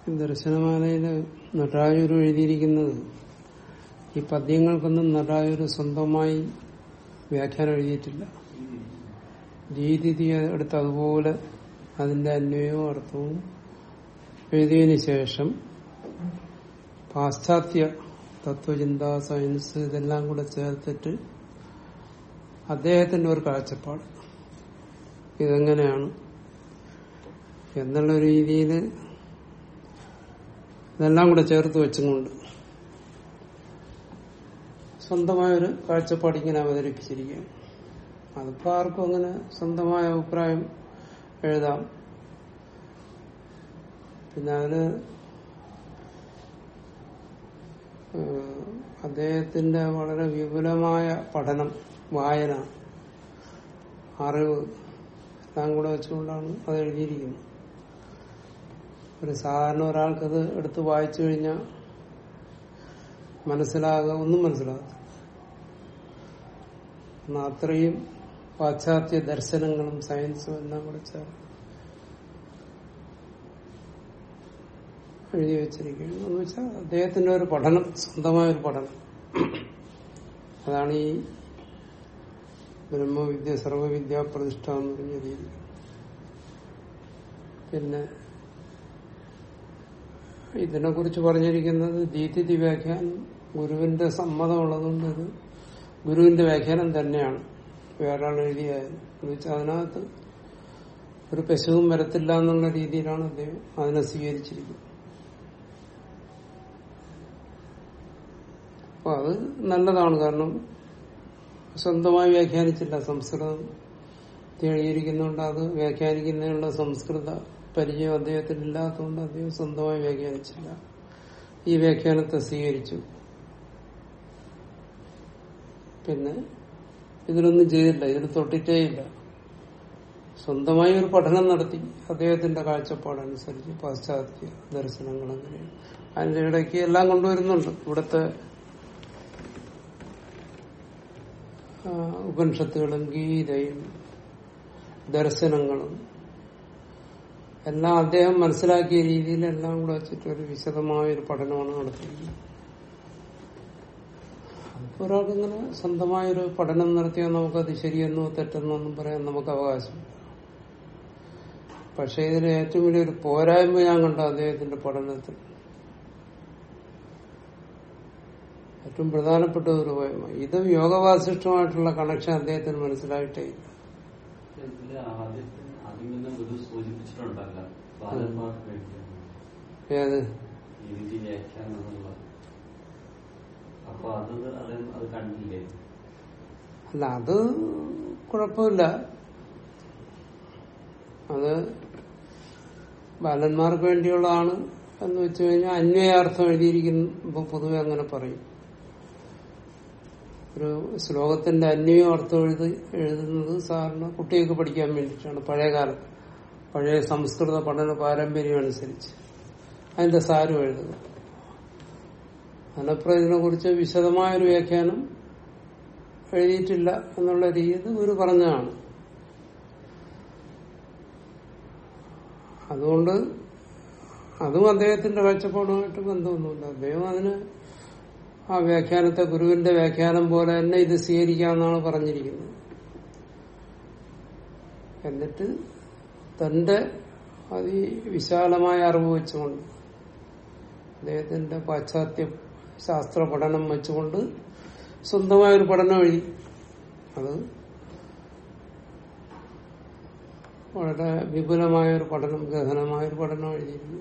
ദർശനമാലയില് നടരാജൂർ എഴുതിയിരിക്കുന്നത് ഈ പദ്യങ്ങൾക്കൊന്നും നടരാജൂർ സ്വന്തമായി വ്യാഖ്യാനം എഴുതിയിട്ടില്ല രീതി എടുത്ത് അതുപോലെ അതിന്റെ അന്വയവും അർത്ഥവും എഴുതിയതിനു ശേഷം പാശ്ചാത്യ തത്വചിന്ത സയൻസ് ഇതെല്ലാം കൂടെ ചേർത്തിട്ട് അദ്ദേഹത്തിന്റെ ഒരു കാഴ്ചപ്പാട് ഇതെങ്ങനെയാണ് എന്നുള്ള രീതിയിൽ ഇതെല്ലാം കൂടെ ചേർത്ത് വെച്ചുകൊണ്ട് സ്വന്തമായൊരു കാഴ്ചപ്പാട് ഇങ്ങനെ അവതരിപ്പിച്ചിരിക്കുകയാണ് അതിപ്പോ ആർക്കും അങ്ങനെ സ്വന്തമായ അഭിപ്രായം എഴുതാം പിന്നെ അതിന് ഏഹ്, അദ്ദേഹത്തിന്റെ വളരെ വിപുലമായ പഠനം വായന അറിവ് എല്ലാം കൂടെ വെച്ചുകൊണ്ടാണ് അത് എഴുതിയിരിക്കുന്നത് ഒരു സാധാരണ ഒരാൾക്കത് എടുത്ത് വായിച്ചു കഴിഞ്ഞാൽ മനസ്സിലാകുക ഒന്നും മനസ്സിലാകും കാരണം അത്രയും പാശ്ചാത്യ ദർശനങ്ങളും സയൻസും എല്ലാം കൂടെ ചേർന്ന് എഴുതി വെച്ചിരിക്കുകയാണ് എന്ന് വെച്ചാൽ അദ്ദേഹത്തിന്റെ ഒരു പഠനം സ്വന്തമായ ഒരു പഠനം അതാണ് ഈ ബ്രഹ്മവിദ്യ സർവവിദ്യാ പ്രതിഷ്ഠ എന്ന് പറഞ്ഞ രീതി പിന്നെ ഇതിനെ കുറിച്ച് പറഞ്ഞിരിക്കുന്നത് ദീതിഥി വ്യാഖ്യാനം ഗുരുവിന്റെ സമ്മതമുള്ളതുകൊണ്ട് ഇത് ഗുരുവിന്റെ വ്യാഖ്യാനം തന്നെയാണ് വേറൊരാൾ എഴുതിയായിരുന്നു എന്ന് വെച്ചാൽ അതിനകത്ത് ഒരു പെശവും വരത്തില്ല എന്നുള്ള രീതിയിലാണ് അദ്ദേഹം അതിനെ സ്വീകരിച്ചിരിക്കുന്നത് അപ്പൊ അത് നല്ലതാണ് കാരണം സ്വന്തമായി വ്യാഖ്യാനിച്ചില്ല സംസ്കൃതം എഴുതിയിരിക്കുന്നുണ്ട് അത് വ്യാഖ്യാനിക്കുന്നതിനുള്ള സംസ്കൃത പരിചയം അദ്ദേഹത്തിന് ഇല്ലാത്തതുകൊണ്ട് അദ്ദേഹം സ്വന്തമായി വ്യാഖ്യാനിച്ചില്ല ഈ വ്യാഖ്യാനത്തെ സ്വീകരിച്ചു പിന്നെ ഇതിലൊന്നും ചെയ്തില്ല ഇതിൽ തൊട്ടിട്ടേയില്ല സ്വന്തമായി ഒരു പഠനം നടത്തി അദ്ദേഹത്തിന്റെ കാഴ്ചപ്പാടനുസരിച്ച് പാശ്ചാത്യ ദർശനങ്ങൾ അങ്ങനെയാണ് അതിന്റെ ഇടയ്ക്ക് എല്ലാം കൊണ്ടുവരുന്നുണ്ട് ഇവിടുത്തെ ആ, ഉപനിഷത്തുകളും ഗീതയും ദർശനങ്ങളും എല്ലാം അദ്ദേഹം മനസ്സിലാക്കിയ രീതിയിൽ എല്ലാം കൂടെ വെച്ചിട്ട് ഒരു വിശദമായ ഒരു പഠനമാണ് നടത്തിയിരിക്കുന്നത് അതിപ്പോ ഒരാൾക്ക് ഇങ്ങനെ സ്വന്തമായൊരു പഠനം നടത്തിയാൽ നമുക്കത് ശരിയെന്നോ തെറ്റെന്നോ ഒന്നും പറയാൻ നമുക്ക് അവകാശമില്ല പക്ഷെ ഇതിന് ഏറ്റവും വലിയൊരു പോരായ്മ ഞാൻ കണ്ട അദ്ദേഹത്തിന്റെ പഠനത്തിൽ ഏറ്റവും പ്രധാനപ്പെട്ട ഒരു പോരായ്മ ഇത് യോഗവാസിഷ്ടമായിട്ടുള്ള കണക്ഷൻ അദ്ദേഹത്തിന് മനസ്സിലായിട്ടേ ഇല്ല ഇതില് ആദ്യത്തെ ആദ്യം തന്നെ ഗുരു സൂചിപ്പിച്ചിട്ടുണ്ടല്ല ബാലന്മാർക്ക് വേണ്ടിയാണ് ഏത് ഈ വിധി വ്യാഖ്യാനം എന്നുള്ള അപ്പൊ അത് അത് അത് കണ്ടില്ലേ അല്ല അത് കുഴപ്പമില്ല അത് ബാലന്മാർക്ക് വേണ്ടിയുള്ളതാണ് എന്ന് വെച്ച് കഴിഞ്ഞാൽ അന്വയാർത്ഥം എഴുതിയിരിക്കുമ്പോ പൊതുവെ അങ്ങനെ പറയും ഒരു ശ്ലോകത്തിന്റെ അന്വയം അർത്ഥം എഴുതി എഴുതുന്നത് സാറിന് കുട്ടികൾക്ക് പഠിക്കാൻ വേണ്ടിയിട്ടാണ് പഴയ കാലത്ത് പഴയ സംസ്കൃത പഠന പാരമ്പര്യം അനുസരിച്ച് അതിന്റെ സാരം എഴുതുക അതിനപ്പുറം ഇതിനെ കുറിച്ച് വിശദമായൊരു വ്യാഖ്യാനം എഴുതിയിട്ടില്ല എന്നുള്ള രീതി ഗുരു പറഞ്ഞതാണ് അതുകൊണ്ട് അതും അദ്ദേഹത്തിന്റെ കാഴ്ചപ്പാടുമായിട്ട് ബന്ധമൊന്നുമില്ല അദ്ദേഹം അതിന് ആ വ്യാഖ്യാനത്തെ ഗുരുവിന്റെ വ്യാഖ്യാനം പോലെ തന്നെ ഇത് സ്വീകരിക്കാമെന്നാണ് പറഞ്ഞിരിക്കുന്നത് എന്നിട്ട് തന്റെ അതിവിശാലമായ അറിവ് വെച്ചുകൊണ്ട് അദ്ദേഹത്തിന്റെ പാശ്ചാത്യ ശാസ്ത്ര പഠനം വെച്ചുകൊണ്ട് സ്വന്തമായൊരു പഠനം എഴുതി അത് വളരെ വിപുലമായ ഒരു പഠനം ഗഹനമായ ഒരു പഠനം എഴുതിയിരുന്നു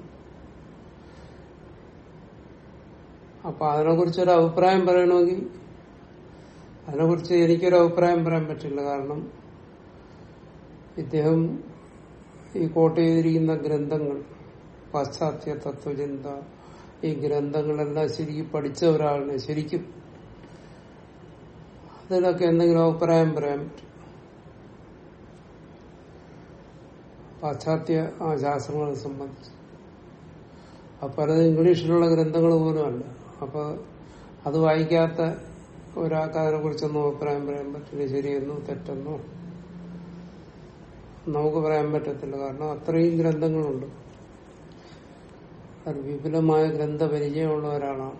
അപ്പൊ അതിനെക്കുറിച്ച് ഒരു അഭിപ്രായം പറയണമെങ്കിൽ അതിനെക്കുറിച്ച് എനിക്കൊരു അഭിപ്രായം പറയാൻ പറ്റില്ല കാരണം ഇദ്ദേഹം ഈ കോട്ട് ചെയ്തിരിക്കുന്ന ഗ്രന്ഥങ്ങൾ പാശ്ചാത്യ തത്വചിന്ത ഈ ഗ്രന്ഥങ്ങളെല്ലാം ശരിക്കും പഠിച്ച ഒരാളിനെ ശരിക്കും അതിലൊക്കെ എന്തെങ്കിലും അഭിപ്രായം പറയാൻ പറ്റും പാശ്ചാത്യ ആ ശാസ്ത്രങ്ങളെ സംബന്ധിച്ച് അപ്പൊ പലത് ഇംഗ്ലീഷിലുള്ള ഗ്രന്ഥങ്ങൾ പോലും അല്ല അപ്പൊ അത് വായിക്കാത്ത ഒരാൾക്ക് അതിനെ കുറിച്ചൊന്നും അഭിപ്രായം പറയാൻ പറ്റില്ല ശരിയെന്നോ തെറ്റെന്നോ നമുക്ക് പറയാൻ പറ്റത്തില്ല കാരണം അത്രയും ഗ്രന്ഥങ്ങളുണ്ട് ഒരു വിപുലമായ ഗ്രന്ഥപരിചയമുള്ള ഒരാളാണ്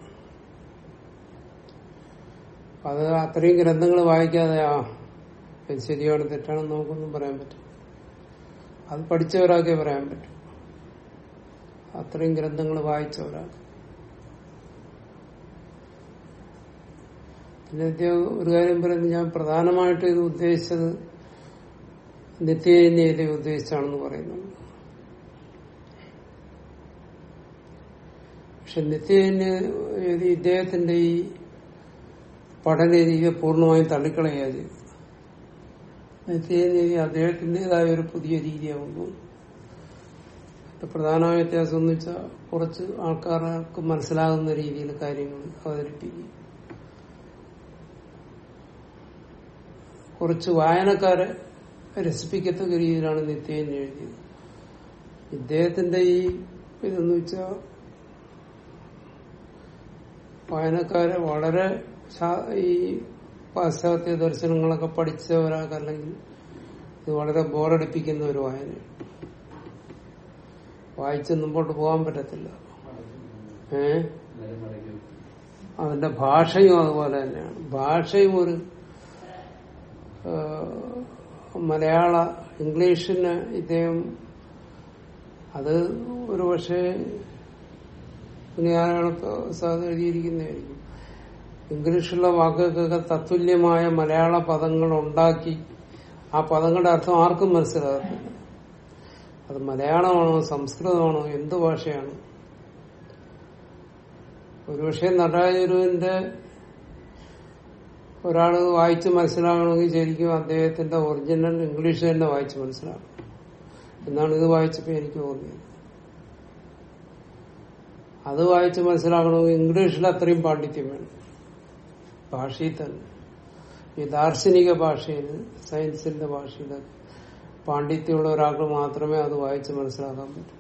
അത് അത്രയും ഗ്രന്ഥങ്ങൾ വായിക്കാതെ ആ ഇത് ശരിയാണ് തെറ്റാണെന്ന് നമുക്കൊന്നും പറയാൻ പറ്റും അത് പഠിച്ച ഒരാൾക്കേ പറയാൻ പറ്റും അത്രയും ഗ്രന്ഥങ്ങൾ വായിച്ച ഒരാൾക്ക് പിന്നെ ഇദ്ദേഹം ഒരു കാര്യം പറയുന്നത് ഞാൻ പ്രധാനമായിട്ടും ഇത് ഉദ്ദേശിച്ചത് നിത്യജന്യതയെ ഉദ്ദേശിച്ചാണെന്ന് പറയുന്നുണ്ട് പക്ഷെ നിത്യജന്യ ഇദ്ദേഹത്തിന്റെ ഈ പഠന രീതിയെ പൂർണ്ണമായും തള്ളിക്കളയുക ചെയ്തു നിത്യജന്യ അദ്ദേഹത്തിൻ്റെതായ ഒരു പുതിയ രീതിയാവുന്നു പ്രധാനമായ വ്യത്യാസം എന്ന് വെച്ചാൽ കുറച്ച് ആൾക്കാർക്ക് മനസ്സിലാകുന്ന രീതിയിൽ കാര്യങ്ങൾ അവതരിപ്പിക്കും കുറച്ച് വായനക്കാരെ രസിപ്പിക്കത്തക്ക രീതിയിലാണ് നിത്യേന എഴുതിയത് ഇദ്ദേഹത്തിന്റെ ഈ ഇതെന്ന് വെച്ചാൽ വായനക്കാരെ വളരെ ശാ- ഈ പാശ്ചാത്യ ദർശനങ്ങളൊക്കെ പഠിച്ച ഒരാൾക്കല്ലെങ്കിൽ ഇത് വളരെ ബോറടിപ്പിക്കുന്ന ഒരു വായനയാണ് വായിച്ച് മുമ്പോട്ട് പോകാൻ പറ്റത്തില്ല ഏഹ് നിലമടങ്ങി അതിന്റെ ഭാഷയും അതുപോലെ തന്നെയാണ് ഭാഷയും ഒരു ആ, മലയാള ഇംഗ്ലീഷിന് ഇദ്ദേഹം അത് ഒരു പക്ഷേ പുണ്യാളൊക്കെ സാധനം എഴുതിയിരിക്കുന്നതായിരിക്കും ഇംഗ്ലീഷിലുള്ള വാക്കുകൾക്കൊക്കെ തത്തുല്യമായ മലയാള പദങ്ങൾ ഉണ്ടാക്കി ആ പദങ്ങളുടെ അർത്ഥം ആർക്കും മനസ്സിലാകത്തില്ല അത് മലയാളമാണോ സംസ്കൃതമാണോ എന്ത് ഭാഷയാണ് ഒരുപക്ഷെ നടരാജുരുവിന്റെ ഒരാൾ വായിച്ച് മനസ്സിലാകണമെങ്കിൽ ശരിക്കും അദ്ദേഹത്തിന്റെ ഒറിജിനൽ ഇംഗ്ലീഷ് തന്നെ വായിച്ച് മനസ്സിലാക്കണം എന്നാണ് ഇത് വായിച്ചപ്പോൾ എനിക്ക് തോന്നിയത് അത് വായിച്ച് മനസ്സിലാക്കണമെങ്കിൽ ഇംഗ്ലീഷിൽ അത്രയും പാണ്ഡിത്യം വേണം ഭാഷയിൽ തന്നെ ഈ ദാർശനിക ഭാഷയിൽ സയൻസിന്റെ ഭാഷയിൽ പാണ്ഡിത്യമുള്ള ഒരാൾക്ക് മാത്രമേ അത് വായിച്ച് മനസ്സിലാക്കാൻ പറ്റൂ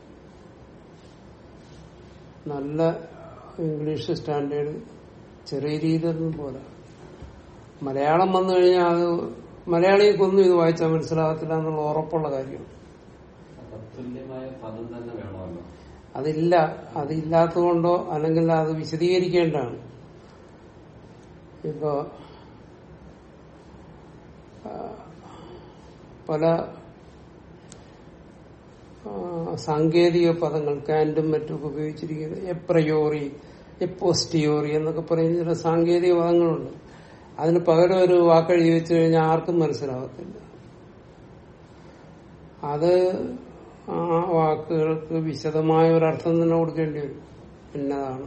നല്ല ഇംഗ്ലീഷ് സ്റ്റാൻഡേർഡ് ചെറിയ രീതിയിലൊന്നും പോരാ മലയാളം വന്നു കഴിഞ്ഞാൽ അത് മലയാളിക്കൊന്നും ഇത് വായിച്ചാൽ മനസ്സിലാകത്തില്ല എന്നുള്ള ഉറപ്പുള്ള കാര്യമാണ് തത്തുല്യമായ പദം തന്നെ വേണമല്ലോ അതില്ല അതില്ലാത്തതുകൊണ്ടോ അല്ലെങ്കിൽ അത് വിശദീകരിക്കേണ്ടതാണ് ഇപ്പോ ആ, പല ആ, സാങ്കേതിക പദങ്ങൾ കാൻഡും മറ്റും ഉപയോഗിച്ചിരിക്കുന്നത് എപ്രയോറി എപ്പോസ്റ്റിയോറി എന്നൊക്കെ പറയുന്ന ചില സാങ്കേതിക പദങ്ങളുണ്ട് അതിന് പകരം ഒരു വാക്കെഴുതി വെച്ചു കഴിഞ്ഞാൽ ആർക്കും മനസ്സിലാകത്തില്ല അത് ആ വാക്കുകൾക്ക് വിശദമായ ഒരർത്ഥം തന്നെ കൊടുക്കേണ്ടി വരും എന്നതാണ്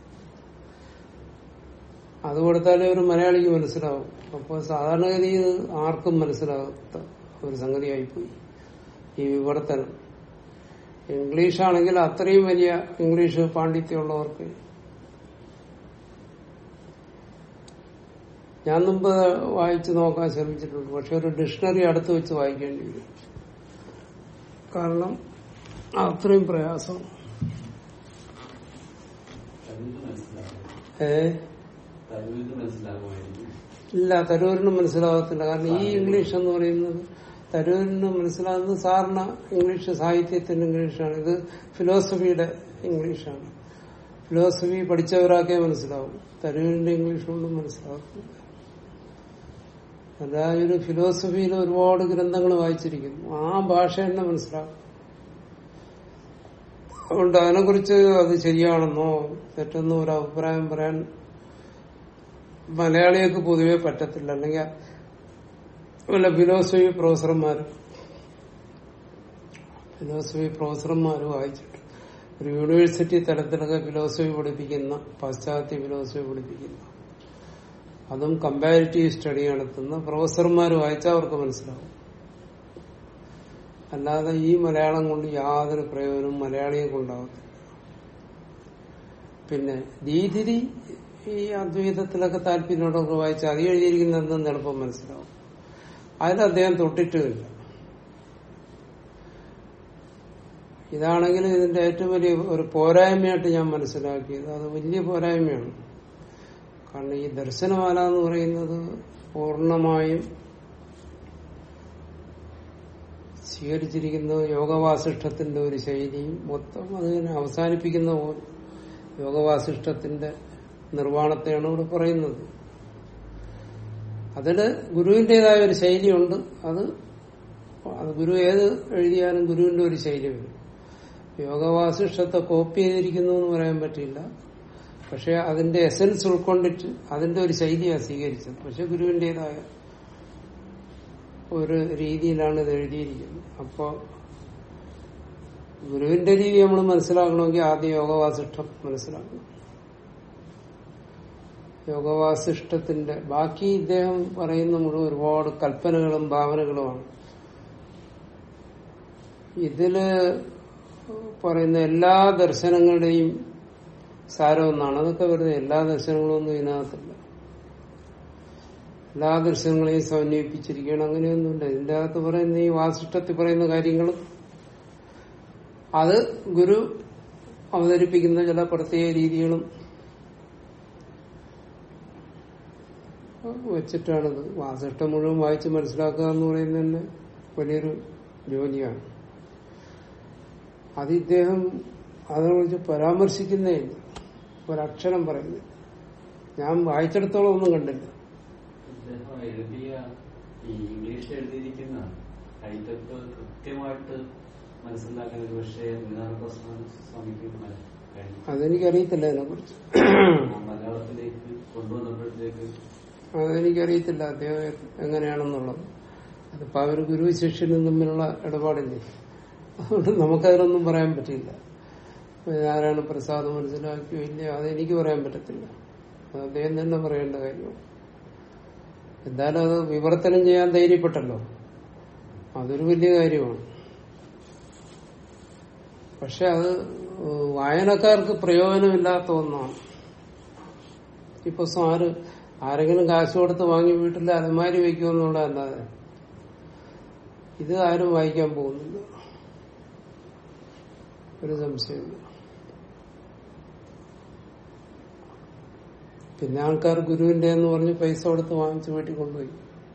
അത് കൊടുത്താലേ ഒരു മലയാളിക്ക് മനസ്സിലാവും അപ്പോൾ സാധാരണഗതിയിൽ ആർക്കും മനസ്സിലാകാത്ത ഒരു സംഗതിയായിപ്പോയി ഈ വിവർത്തനം ഇംഗ്ലീഷ് ആണെങ്കിൽ അത്രയും വലിയ ഇംഗ്ലീഷ് പാണ്ഡിത്യമുള്ളവർക്ക് ഞാൻ മുമ്പ് വായിച്ചു നോക്കാൻ ശ്രമിച്ചിട്ടുണ്ട് പക്ഷെ ഒരു ഡിക്ഷണറി അടുത്ത് വെച്ച് വായിക്കേണ്ടി വരും കാരണം അത്രയും പ്രയാസം തരൂരിന് മനസ്സിലാകും ഏ തരൂരിന് മനസ്സിലാകുമായിരിക്കും ഇല്ല തരൂരിന് മനസ്സിലാകത്തില്ല കാരണം ഈ ഇംഗ്ലീഷ് എന്ന് പറയുന്നത് തരൂരിന് മനസ്സിലാകുന്നത് സാധാരണ ഇംഗ്ലീഷ് സാഹിത്യത്തിന്റെ ഇംഗ്ലീഷാണ് ഇത് ഫിലോസഫിയുടെ ഇംഗ്ലീഷാണ് ഫിലോസഫി പഠിച്ചവരാക്കേ മനസ്സിലാവും തരൂരിന്റെ ഇംഗ്ലീഷ് കൊണ്ടും മനസ്സിലാകത്തില്ല അല്ലാതെ ഫിലോസഫിയിൽ ഒരുപാട് ഗ്രന്ഥങ്ങൾ വായിച്ചിരിക്കുന്നു ആ ഭാഷ തന്നെ മനസ്സിലാക്കും അതുകൊണ്ട് അതിനെക്കുറിച്ച് അത് ശരിയാണെന്നോ തെറ്റെന്നോ ഒരു അഭിപ്രായം പറയാൻ മലയാളികൾക്ക് പൊതുവെ പറ്റത്തില്ല അല്ലെങ്കിൽ വല്ല ഫിലോസഫി പ്രൊഫസർമാർ ഫിലോസഫി പ്രൊഫസർമാർ വായിച്ചിട്ട് ഒരു യൂണിവേഴ്സിറ്റി തലത്തിലൊക്കെ ഫിലോസഫി പഠിപ്പിക്കുന്ന പാശ്ചാത്യ ഫിലോസഫി പഠിപ്പിക്കുന്ന അതും കമ്പാരിറ്റീവ് സ്റ്റഡി നടത്തുന്ന പ്രൊഫസർമാർ വായിച്ചാൽ അവർക്ക് മനസ്സിലാവും അല്ലാതെ ഈ മലയാളം കൊണ്ട് യാതൊരു പ്രയോജനവും മലയാളിയെ കൊണ്ടാവത്തില്ല പിന്നെ ദീതിരി ഈ അദ്വൈതത്തിലൊക്കെ താല്പര്യത്തോടൊക്കെ വായിച്ച് അത് എഴുതിയിരിക്കുന്ന എന്തെന്ന് എളുപ്പം മനസ്സിലാവും അതിൽ അദ്ദേഹം തൊട്ടിട്ടുമില്ല ഇതാണെങ്കിൽ ഇതിന്റെ ഏറ്റവും വലിയ ഒരു പോരായ്മയായിട്ട് ഞാൻ മനസ്സിലാക്കിയത് അത് വലിയ പോരായ്മയാണ് കാരണം ഈ ദർശനമാല എന്ന് പറയുന്നത് പൂർണ്ണമായും സ്വീകരിച്ചിരിക്കുന്നത് യോഗവാസിഷ്ഠത്തിന്റെ ഒരു ശൈലിയും മൊത്തം അതിനെ അവസാനിപ്പിക്കുന്ന പോലെ യോഗവാസിഷ്ഠത്തിന്റെ നിർവ്വാണത്തെയാണ് ഇവിടെ പറയുന്നത് അതിന് ഗുരുവിന്റേതായ ഒരു ശൈലിയുണ്ട് അത് അത് ഗുരു ഏത് എഴുതിയാലും ഗുരുവിന്റെ ഒരു ശൈലി വരും യോഗവാസിഷ്ടത്തെ കോപ്പി ചെയ്തിരിക്കുന്നു എന്ന് പറയാൻ പറ്റില്ല പക്ഷെ അതിന്റെ എസൻസ് ഉൾക്കൊണ്ടിട്ട് അതിന്റെ ഒരു ശൈലിയാണ് സ്വീകരിച്ചത് പക്ഷെ ഗുരുവിന്റേതായ ഒരു രീതിയിലാണ് ഇത് എഴുതിയിരിക്കുന്നത് അപ്പോ ഗുരുവിന്റെ രീതി നമ്മൾ മനസ്സിലാക്കണമെങ്കിൽ ആദ്യം യോഗവാസിഷ്ടം മനസ്സിലാക്കണം യോഗവാസിഷ്ടത്തിന്റെ ബാക്കി ഇദ്ദേഹം പറയുന്ന മുഴുവൻ ഒരുപാട് കൽപ്പനകളും ഭാവനകളുമാണ് ഇതില് പറയുന്ന എല്ലാ ദർശനങ്ങളുടെയും സാരം ഒന്നാണ് അതൊക്കെ വെറുതെ എല്ലാ ദർശനങ്ങളും ഒന്നും ഇതിനകത്തില്ല എല്ലാ ദർശനങ്ങളെയും സമന്വയിപ്പിച്ചിരിക്കുകയാണ് അങ്ങനെയൊന്നുമില്ല ഇതിന്റെ അകത്ത് പറയുന്ന ഈ വാസിഷ്ടത്തിൽ പറയുന്ന കാര്യങ്ങളും അത് ഗുരു അവതരിപ്പിക്കുന്ന ചില പ്രത്യേക രീതികളും വെച്ചിട്ടാണിത് വാസിഷ്ടം മുഴുവൻ വായിച്ച് മനസ്സിലാക്കുക എന്ന് പറയുന്നത് തന്നെ വലിയൊരു ജോലിയാണ് അത് ഇദ്ദേഹം അതിനെക്കുറിച്ച് പരാമർശിക്കുന്നേ ഇല്ല ഒരക്ഷരം പറയുന്നു ഞാൻ വായിച്ചിടത്തോളം ഒന്നും കണ്ടില്ല ഇദ്ദേഹം എഴുതിയ ഈ ഇംഗ്ലീഷ് എഴുതിയിരിക്കുന്ന ഹൈടെക് കൃത്യമായിട്ട് മനസ്സിലാക്കാൻ ഒരു പക്ഷേ സ്വാമിക്ക് മ- കഴിഞ്ഞു അതെനിക്കറിയത്തില്ല അതിനെക്കുറിച്ച് ആ മലയാളത്തിലേക്ക് കൊണ്ടുവന്നപ്പോഴത്തേക്ക് അതെനിക്കറിയത്തില്ല അദ്ദേഹം എങ്ങനെയാണെന്നുള്ളത് അതിപ്പോ അവര് ഗുരു ശിഷ്യനും തമ്മിലുള്ള ഇടപാടില്ലേ അതുകൊണ്ട് നമുക്കതിനൊന്നും പറയാൻ പറ്റില്ല ആരാണ് പ്രസാദം മനസ്സിലാക്കിയോ ഇല്ലയോ അതെനിക്ക് പറയാൻ പറ്റത്തില്ല അത് അദ്ദേഹം തന്നെ പറയേണ്ട കാര്യമാണ് എന്തായാലും അത് വിവർത്തനം ചെയ്യാൻ ധൈര്യപ്പെട്ടല്ലോ അതൊരു വലിയ കാര്യമാണ് പക്ഷെ അത് വായനക്കാർക്ക് പ്രയോജനമില്ലാത്ത ഒന്നാണ് ഈ പുസ്തകം ആര് ആരെങ്കിലും കാശ് കൊടുത്ത് വാങ്ങി വീട്ടിൽ അലമാരി വയ്ക്കുമെന്നുള്ള അല്ലാതെ ഇത് ആരും വായിക്കാൻ പോകുന്നില്ല ഒരു സംശയമില്ല പിന്നെ ആൾക്കാർ ഗുരുവിന്റെ എന്ന് പറഞ്ഞ് പൈസ കൊടുത്ത് വാങ്ങിച്ച് വീട്ടിൽ കൊണ്ടുപോയി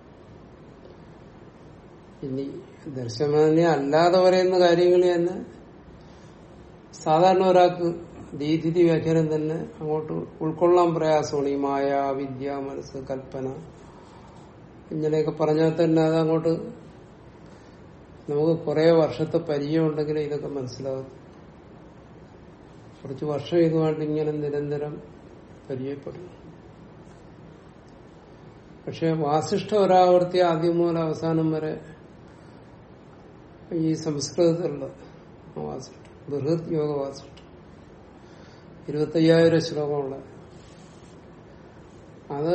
ഇനി ദർശനെ അല്ലാതെ പറയുന്ന കാര്യങ്ങൾ തന്നെ സാധാരണ ഒരാൾക്ക് ദീതിഥി വ്യാഖ്യാനം തന്നെ അങ്ങോട്ട് ഉൾക്കൊള്ളാൻ പ്രയാസമാണ് ഈ മായ വിദ്യ മനസ്സ് കൽപ്പന ഇങ്ങനെയൊക്കെ പറഞ്ഞാൽ തന്നെ അത് അങ്ങോട്ട് നമുക്ക് കുറെ വർഷത്തെ പരിചയം ഉണ്ടെങ്കിൽ ഇതൊക്കെ മനസ്സിലാകും കുറച്ച് വർഷം ഇതുമായിട്ട് ഇങ്ങനെ നിരന്തരം പരിചയപ്പെടും പക്ഷെ വാസിഷ്ഠ ഒരാവർത്തി ആദ്യം മുതൽ അവസാനം വരെ ഈ സംസ്കൃതത്തിലുള്ള വാസിഷ്ഠം ബൃഹത് യോഗ വാസിഷ്ഠം ഇരുപത്തയ്യായിരം ശ്ലോകമുള്ള അത്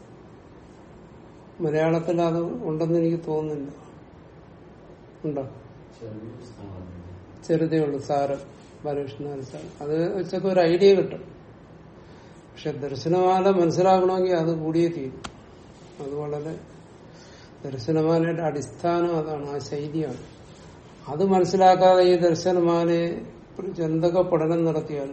മലയാളത്തിൽ അത് ഉണ്ടെന്ന് എനിക്ക് തോന്നുന്നില്ല ഉണ്ടോ ചെറിയ പുസ്തകമാണ് ചെറുതേ ഉള്ളൂ സാരം ബാലകൃഷ്ണൻ സാരം അത് വെച്ചൊക്കെ ഒരു ഐഡിയ കിട്ടും പക്ഷെ ദർശനമാല മനസ്സിലാക്കണമെങ്കിൽ അത് കൂടിയേ തീരും അത് വളരെ ദർശനമാലയുടെ അടിസ്ഥാനം അതാണ് ആ ശൈലിയാണ് അത് മനസ്സിലാക്കാതെ ഈ ദർശനമാലയെ കുറിച്ച് എന്തൊക്കെ പഠനം നടത്തിയാലും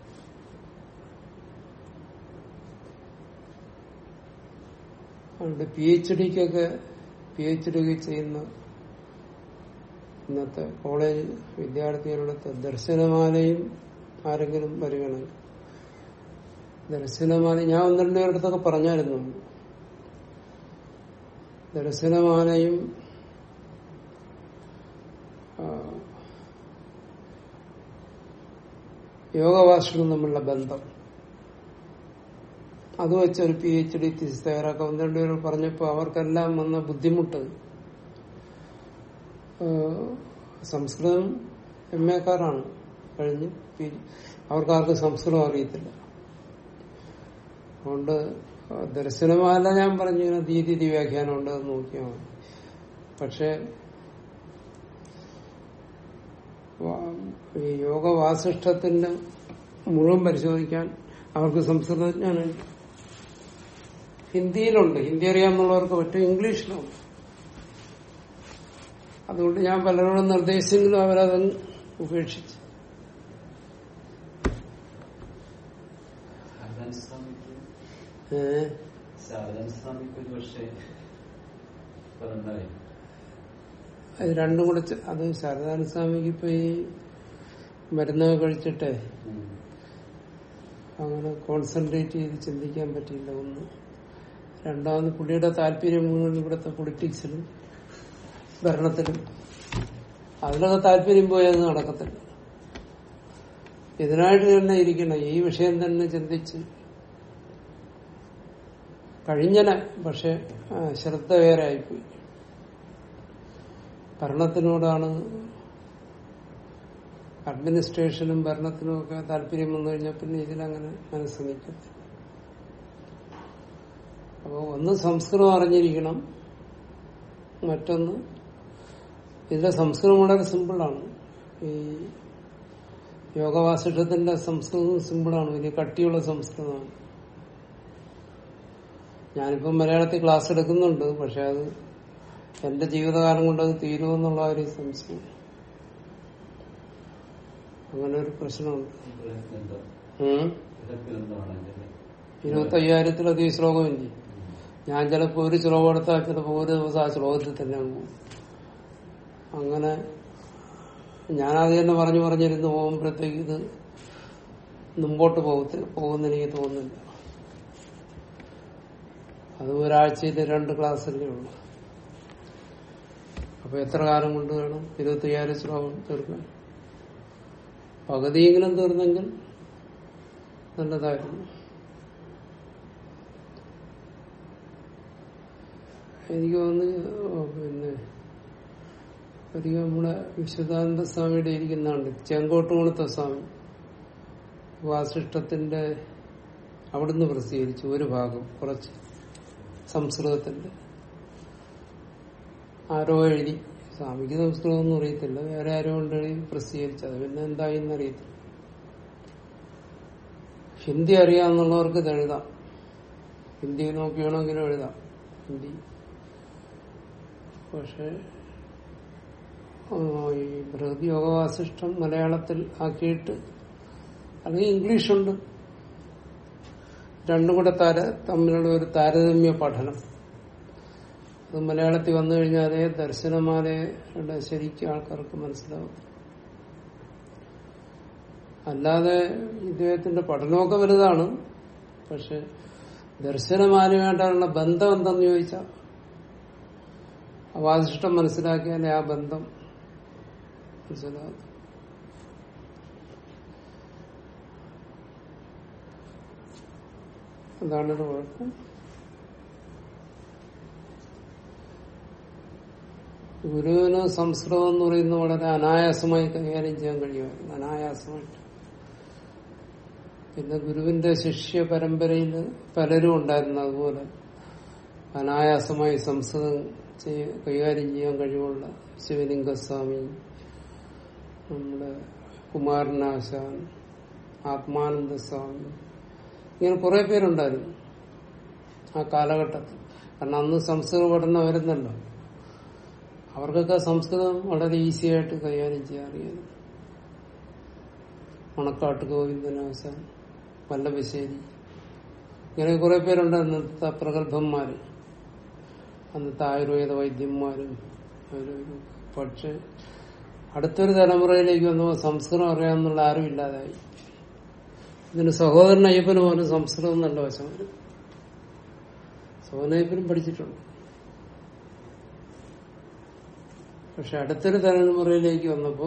അതുകൊണ്ട് പി എച്ച് ഡിക്കൊക്കെ പി എച്ച് ഡി ചെയ്യുന്ന ഇന്നത്തെ കോളേജ് വിദ്യാർത്ഥികളുടെ ദർശനമാലയും ആരെങ്കിലും വരികയാണെങ്കിൽ ദർശനമാല ഞാൻ ഒന്ന് രണ്ടു പേരുടെ പറഞ്ഞായിരുന്നു ദർശനമാലയും ആ, യോഗവാസികളും തമ്മിലുള്ള ബന്ധം അത് വെച്ച് ഒരു പി എച്ച് ഡി തീസ് തയ്യാറാക്കാൻ ഒന്ന് രണ്ടുപേർ പറഞ്ഞപ്പോൾ അവർക്കെല്ലാം വന്ന ബുദ്ധിമുട്ട് ഏഹ് സംസ്കൃതം എം എക്കാരാണ് കഴിഞ്ഞ് പി- അവർക്കാർക്കും സംസ്കൃതം അറിയത്തില്ല അതുകൊണ്ട് ദർശനമാല ഞാൻ പറഞ്ഞു ഇങ്ങനെ ദീതി വ്യാഖ്യാനം ഉണ്ട് അത് നോക്കിയാൽ മതി പക്ഷെ വാ- ഈ യോഗവാസിഷ്ഠത്തിന്റെ മുഴുവൻ പരിശോധിക്കാൻ അവർക്ക് സംസ്കൃതജ്ഞാനമില്ല ഹിന്ദിയിലുണ്ട് ഹിന്ദി അറിയാമെന്നുള്ളവർക്ക് പറ്റും ഇംഗ്ലീഷിലുണ്ട് അതുകൊണ്ട് ഞാൻ പലരോടും നിർദ്ദേശിച്ചെങ്കിലും അവരത് ഉപേക്ഷിച്ചു ശാരദാൻ സ്വാമിക്ക് ഏഹ് ശാരദാൻ സ്വാമിക്ക് ഒരു പക്ഷേ പറഞ്ഞായി അത് രണ്ടും കൂടെ ചെ- അത് ശാരദാന സ്വാമിക്ക് ഇപ്പൊ ഈ മരുന്നൊക്കെ കഴിച്ചിട്ടേ ഉം. അങ്ങനെ കോൺസെൻട്രേറ്റ് ചെയ്ത് ചിന്തിക്കാൻ പറ്റിയില്ല ഒന്ന് രണ്ടാമത് പുള്ളിയുടെ താല്പര്യം മുഴുവൻ ഇവിടുത്തെ പൊളിറ്റിക്സിലും ഭരണത്തിലും അതിലൊക്കെ താല്പര്യം പോയത് നടക്കത്തില്ല ഇതിനായിട്ട് തന്നെ ഇരിക്കണം ഈ വിഷയം തന്നെ ചിന്തിച്ച് കഴിഞ്ഞന പക്ഷെ ആ, ശ്രദ്ധ വേറെ ആയിപ്പോയി ഭരണത്തിനോടാണ് അഡ്മിനിസ്ട്രേഷനും ഭരണത്തിനും ഒക്കെ താല്പര്യം വന്നു കഴിഞ്ഞാൽ പിന്നെ ഇതിലങ്ങനെ മനസ്സ് നിൽക്കത്തില്ല അപ്പോൾ ഒന്ന് സംസ്കൃതം അറിഞ്ഞിരിക്കണം മറ്റൊന്ന് ഇതിന്റെ സംസ്കൃതം വളരെ സിമ്പിളാണ് ഈ യോഗവാസിഷ്ടത്തിന്റെ സംസ്കൃതം സിമ്പിളാണ് വലിയ കട്ടിയുള്ള സംസ്കൃതമാണ് ഞാനിപ്പം മലയാളത്തിൽ ക്ലാസ് എടുക്കുന്നുണ്ട് പക്ഷെ അത് എന്റെ ജീവിതകാലം കൊണ്ട് അത് തീരുമെന്നുള്ള ഒരു സംശയം അങ്ങനെ ഒരു പ്രശ്നമുണ്ട് ഇതൊക്കെ എന്താ ഉം. ഇതൊക്കെ എന്താണ് അതിന്റെ ഇരുപത്തി അയ്യായിരത്തിലധികം ശ്ലോകമില്ലേ ഞാൻ ചിലപ്പോ ഒരു ശ്ലോകം എടുത്താൽ ചിലപ്പോ ഒരു ദിവസം ആ ശ്ലോകത്തിൽ തന്നെ അങ്ങ് പോകും അങ്ങനെ ഞാനത് തന്നെ പറഞ്ഞു പറഞ്ഞിരുന്ന് പോകുമ്പോഴത്തേക്ക് ഇത് മുമ്പോട്ട് പോകത്തി പോകുന്ന എനിക്ക് തോന്നുന്നില്ല അത് ഒരാഴ്ചയിൽ രണ്ട് ക്ലാസ്സല്ലേ ഉള്ളു അപ്പൊ എത്ര കാലം കൊണ്ട് വേണം ഇരുപത്തി അയ്യായിരം ശ്ലോകം തീർക്കാൻ പകുതിയെങ്കിലും തീർന്നെങ്കിൽ നല്ലതായിരുന്നു എനിക്ക് തോന്നുന്നു പിന്നെ ഒരിക്കൽ നമ്മുടെ വിശ്വദാനന്ദ സ്വാമിയുടെ ഇരിക്കുന്നുണ്ട് ചെങ്കോട്ടുകുളത്തെ സ്വാമി വാസിഷ്ടത്തിന്റെ അവിടുന്ന് പ്രസിദ്ധീകരിച്ചു ഒരു ഭാഗം കുറച്ച് സംസ്കൃതത്തിന്റെ ആരോ എഴുതി സ്വാമിക്ക് സംസ്കൃതമൊന്നും അറിയത്തില്ല വേറെ ആരോ കൊണ്ട് എഴുതി പ്രസിദ്ധീകരിച്ചത് പിന്നെ എന്തായിന്ന് അറിയത്തില്ല ഹിന്ദി അറിയാമെന്നുള്ളവർക്ക് ഇത് എഴുതാം ഹിന്ദി നോക്കി വേണമെങ്കിലും എഴുതാം ഹിന്ദി പക്ഷെ ആ, ഈ ബൃഹദ് യോഗവാസിഷ്ടം മലയാളത്തിൽ ആക്കിയിട്ട് അല്ലെങ്കിൽ ഇംഗ്ലീഷുണ്ട് രണ്ടും കൂടെ താര തമ്മിലുള്ള ഒരു താരതമ്യ പഠനം അത് മലയാളത്തിൽ വന്നു കഴിഞ്ഞാലേ ദർശനമാലയുടെ ശരിക്കും ആൾക്കാർക്ക് മനസ്സിലാവും അല്ലാതെ ഇദ്ദേഹത്തിന്റെ പഠനമൊക്കെ വലുതാണ് പക്ഷെ ദർശനമാലയുമായിട്ടുള്ള ബന്ധം എന്തെന്ന് ചോദിച്ചാൽ വാസിഷ്ടം മനസ്സിലാക്കിയാലേ ആ ബന്ധം മനസ്സിലാകും അതാണൊരു കുഴപ്പം ഗുരുവിന് സംസ്കൃതം എന്ന് പറയുന്നത് വളരെ അനായാസമായി കൈകാര്യം ചെയ്യാൻ കഴിയുമായിരുന്നു അനായാസമായിട്ട് പിന്നെ ഗുരുവിന്റെ ശിഷ്യ പരമ്പരയിൽ പലരും ഉണ്ടായിരുന്നു അതുപോലെ അനായാസമായി സംസ്കൃതം ചെയ്യ- കൈകാര്യം ചെയ്യാൻ കഴിവുള്ള ശിവലിംഗസ്വാമി നമ്മുടെ കുമാരനാശാൻ ആത്മാനന്ദ സ്വാമി ഇങ്ങനെ കുറെ പേരുണ്ടായിരുന്നു ആ കാലഘട്ടത്തിൽ കാരണം അന്ന് സംസ്കൃത പഠനം വരുന്നല്ലോ അവർക്കൊക്കെ സംസ്കൃതം വളരെ ഈസി ആയിട്ട് കൈകാര്യം ചെയ്യാൻ അറിയാം മണക്കാട്ട് ഗോവിന്ദനാശാൻ വല്ലഭശ്ശേരി ഇങ്ങനെ കുറെ പേരുണ്ട് അന്നത്തെ പ്രഗത്ഭന്മാര് അന്നത്തെ ആയുർവേദ വൈദ്യന്മാരും അവരും പക്ഷെ അടുത്തൊരു തലമുറയിലേക്ക് വന്നപ്പോൾ സംസ്കൃതം അറിയാമെന്നുള്ള ആരും ഇല്ലാതായി ഇതിന് സഹോദരൻ അയ്യപ്പന് പോലും സംസ്കൃതം നല്ല വശം വരും സഹോദരൻ അയ്യപ്പനും പഠിച്ചിട്ടുണ്ട് പക്ഷെ അടുത്തൊരു തലമുറയിലേക്ക് വന്നപ്പോ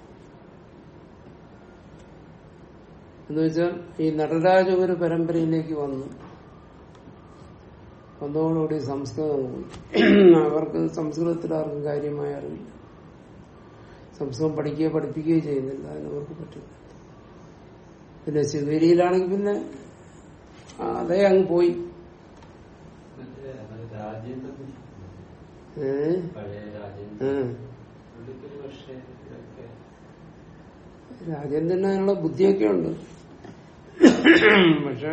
എന്ന് വെച്ചാൽ ഈ നടരാജ ഒരു പരമ്പരയിലേക്ക് വന്നു വന്നതോടുകൂടി സംസ്കൃതം പോയി അവർക്ക് സംസ്കൃതത്തിൽ ആർക്കും കാര്യമായ അറിവില്ല സംസ്കൃതം പഠിക്കുകയോ പഠിപ്പിക്കുകയോ ചെയ്യുന്നില്ല അതിനവർക്ക് പറ്റില്ല പിന്നെ ശിവേരിയിലാണെങ്കിൽ പിന്നെ ആ, അതേ അങ്ങ് പോയി മറ്റേ അത് രാജേന്ദ്രൻ ഏ? പഴയ ഏ. രാജേന്ദ്രൻ പുള്ളിക്കൊരു പക്ഷേ ഇതൊക്കെ രാജേന്ദ്രനുള്ള ബുദ്ധിയൊക്കെ ഉണ്ട് പക്ഷെ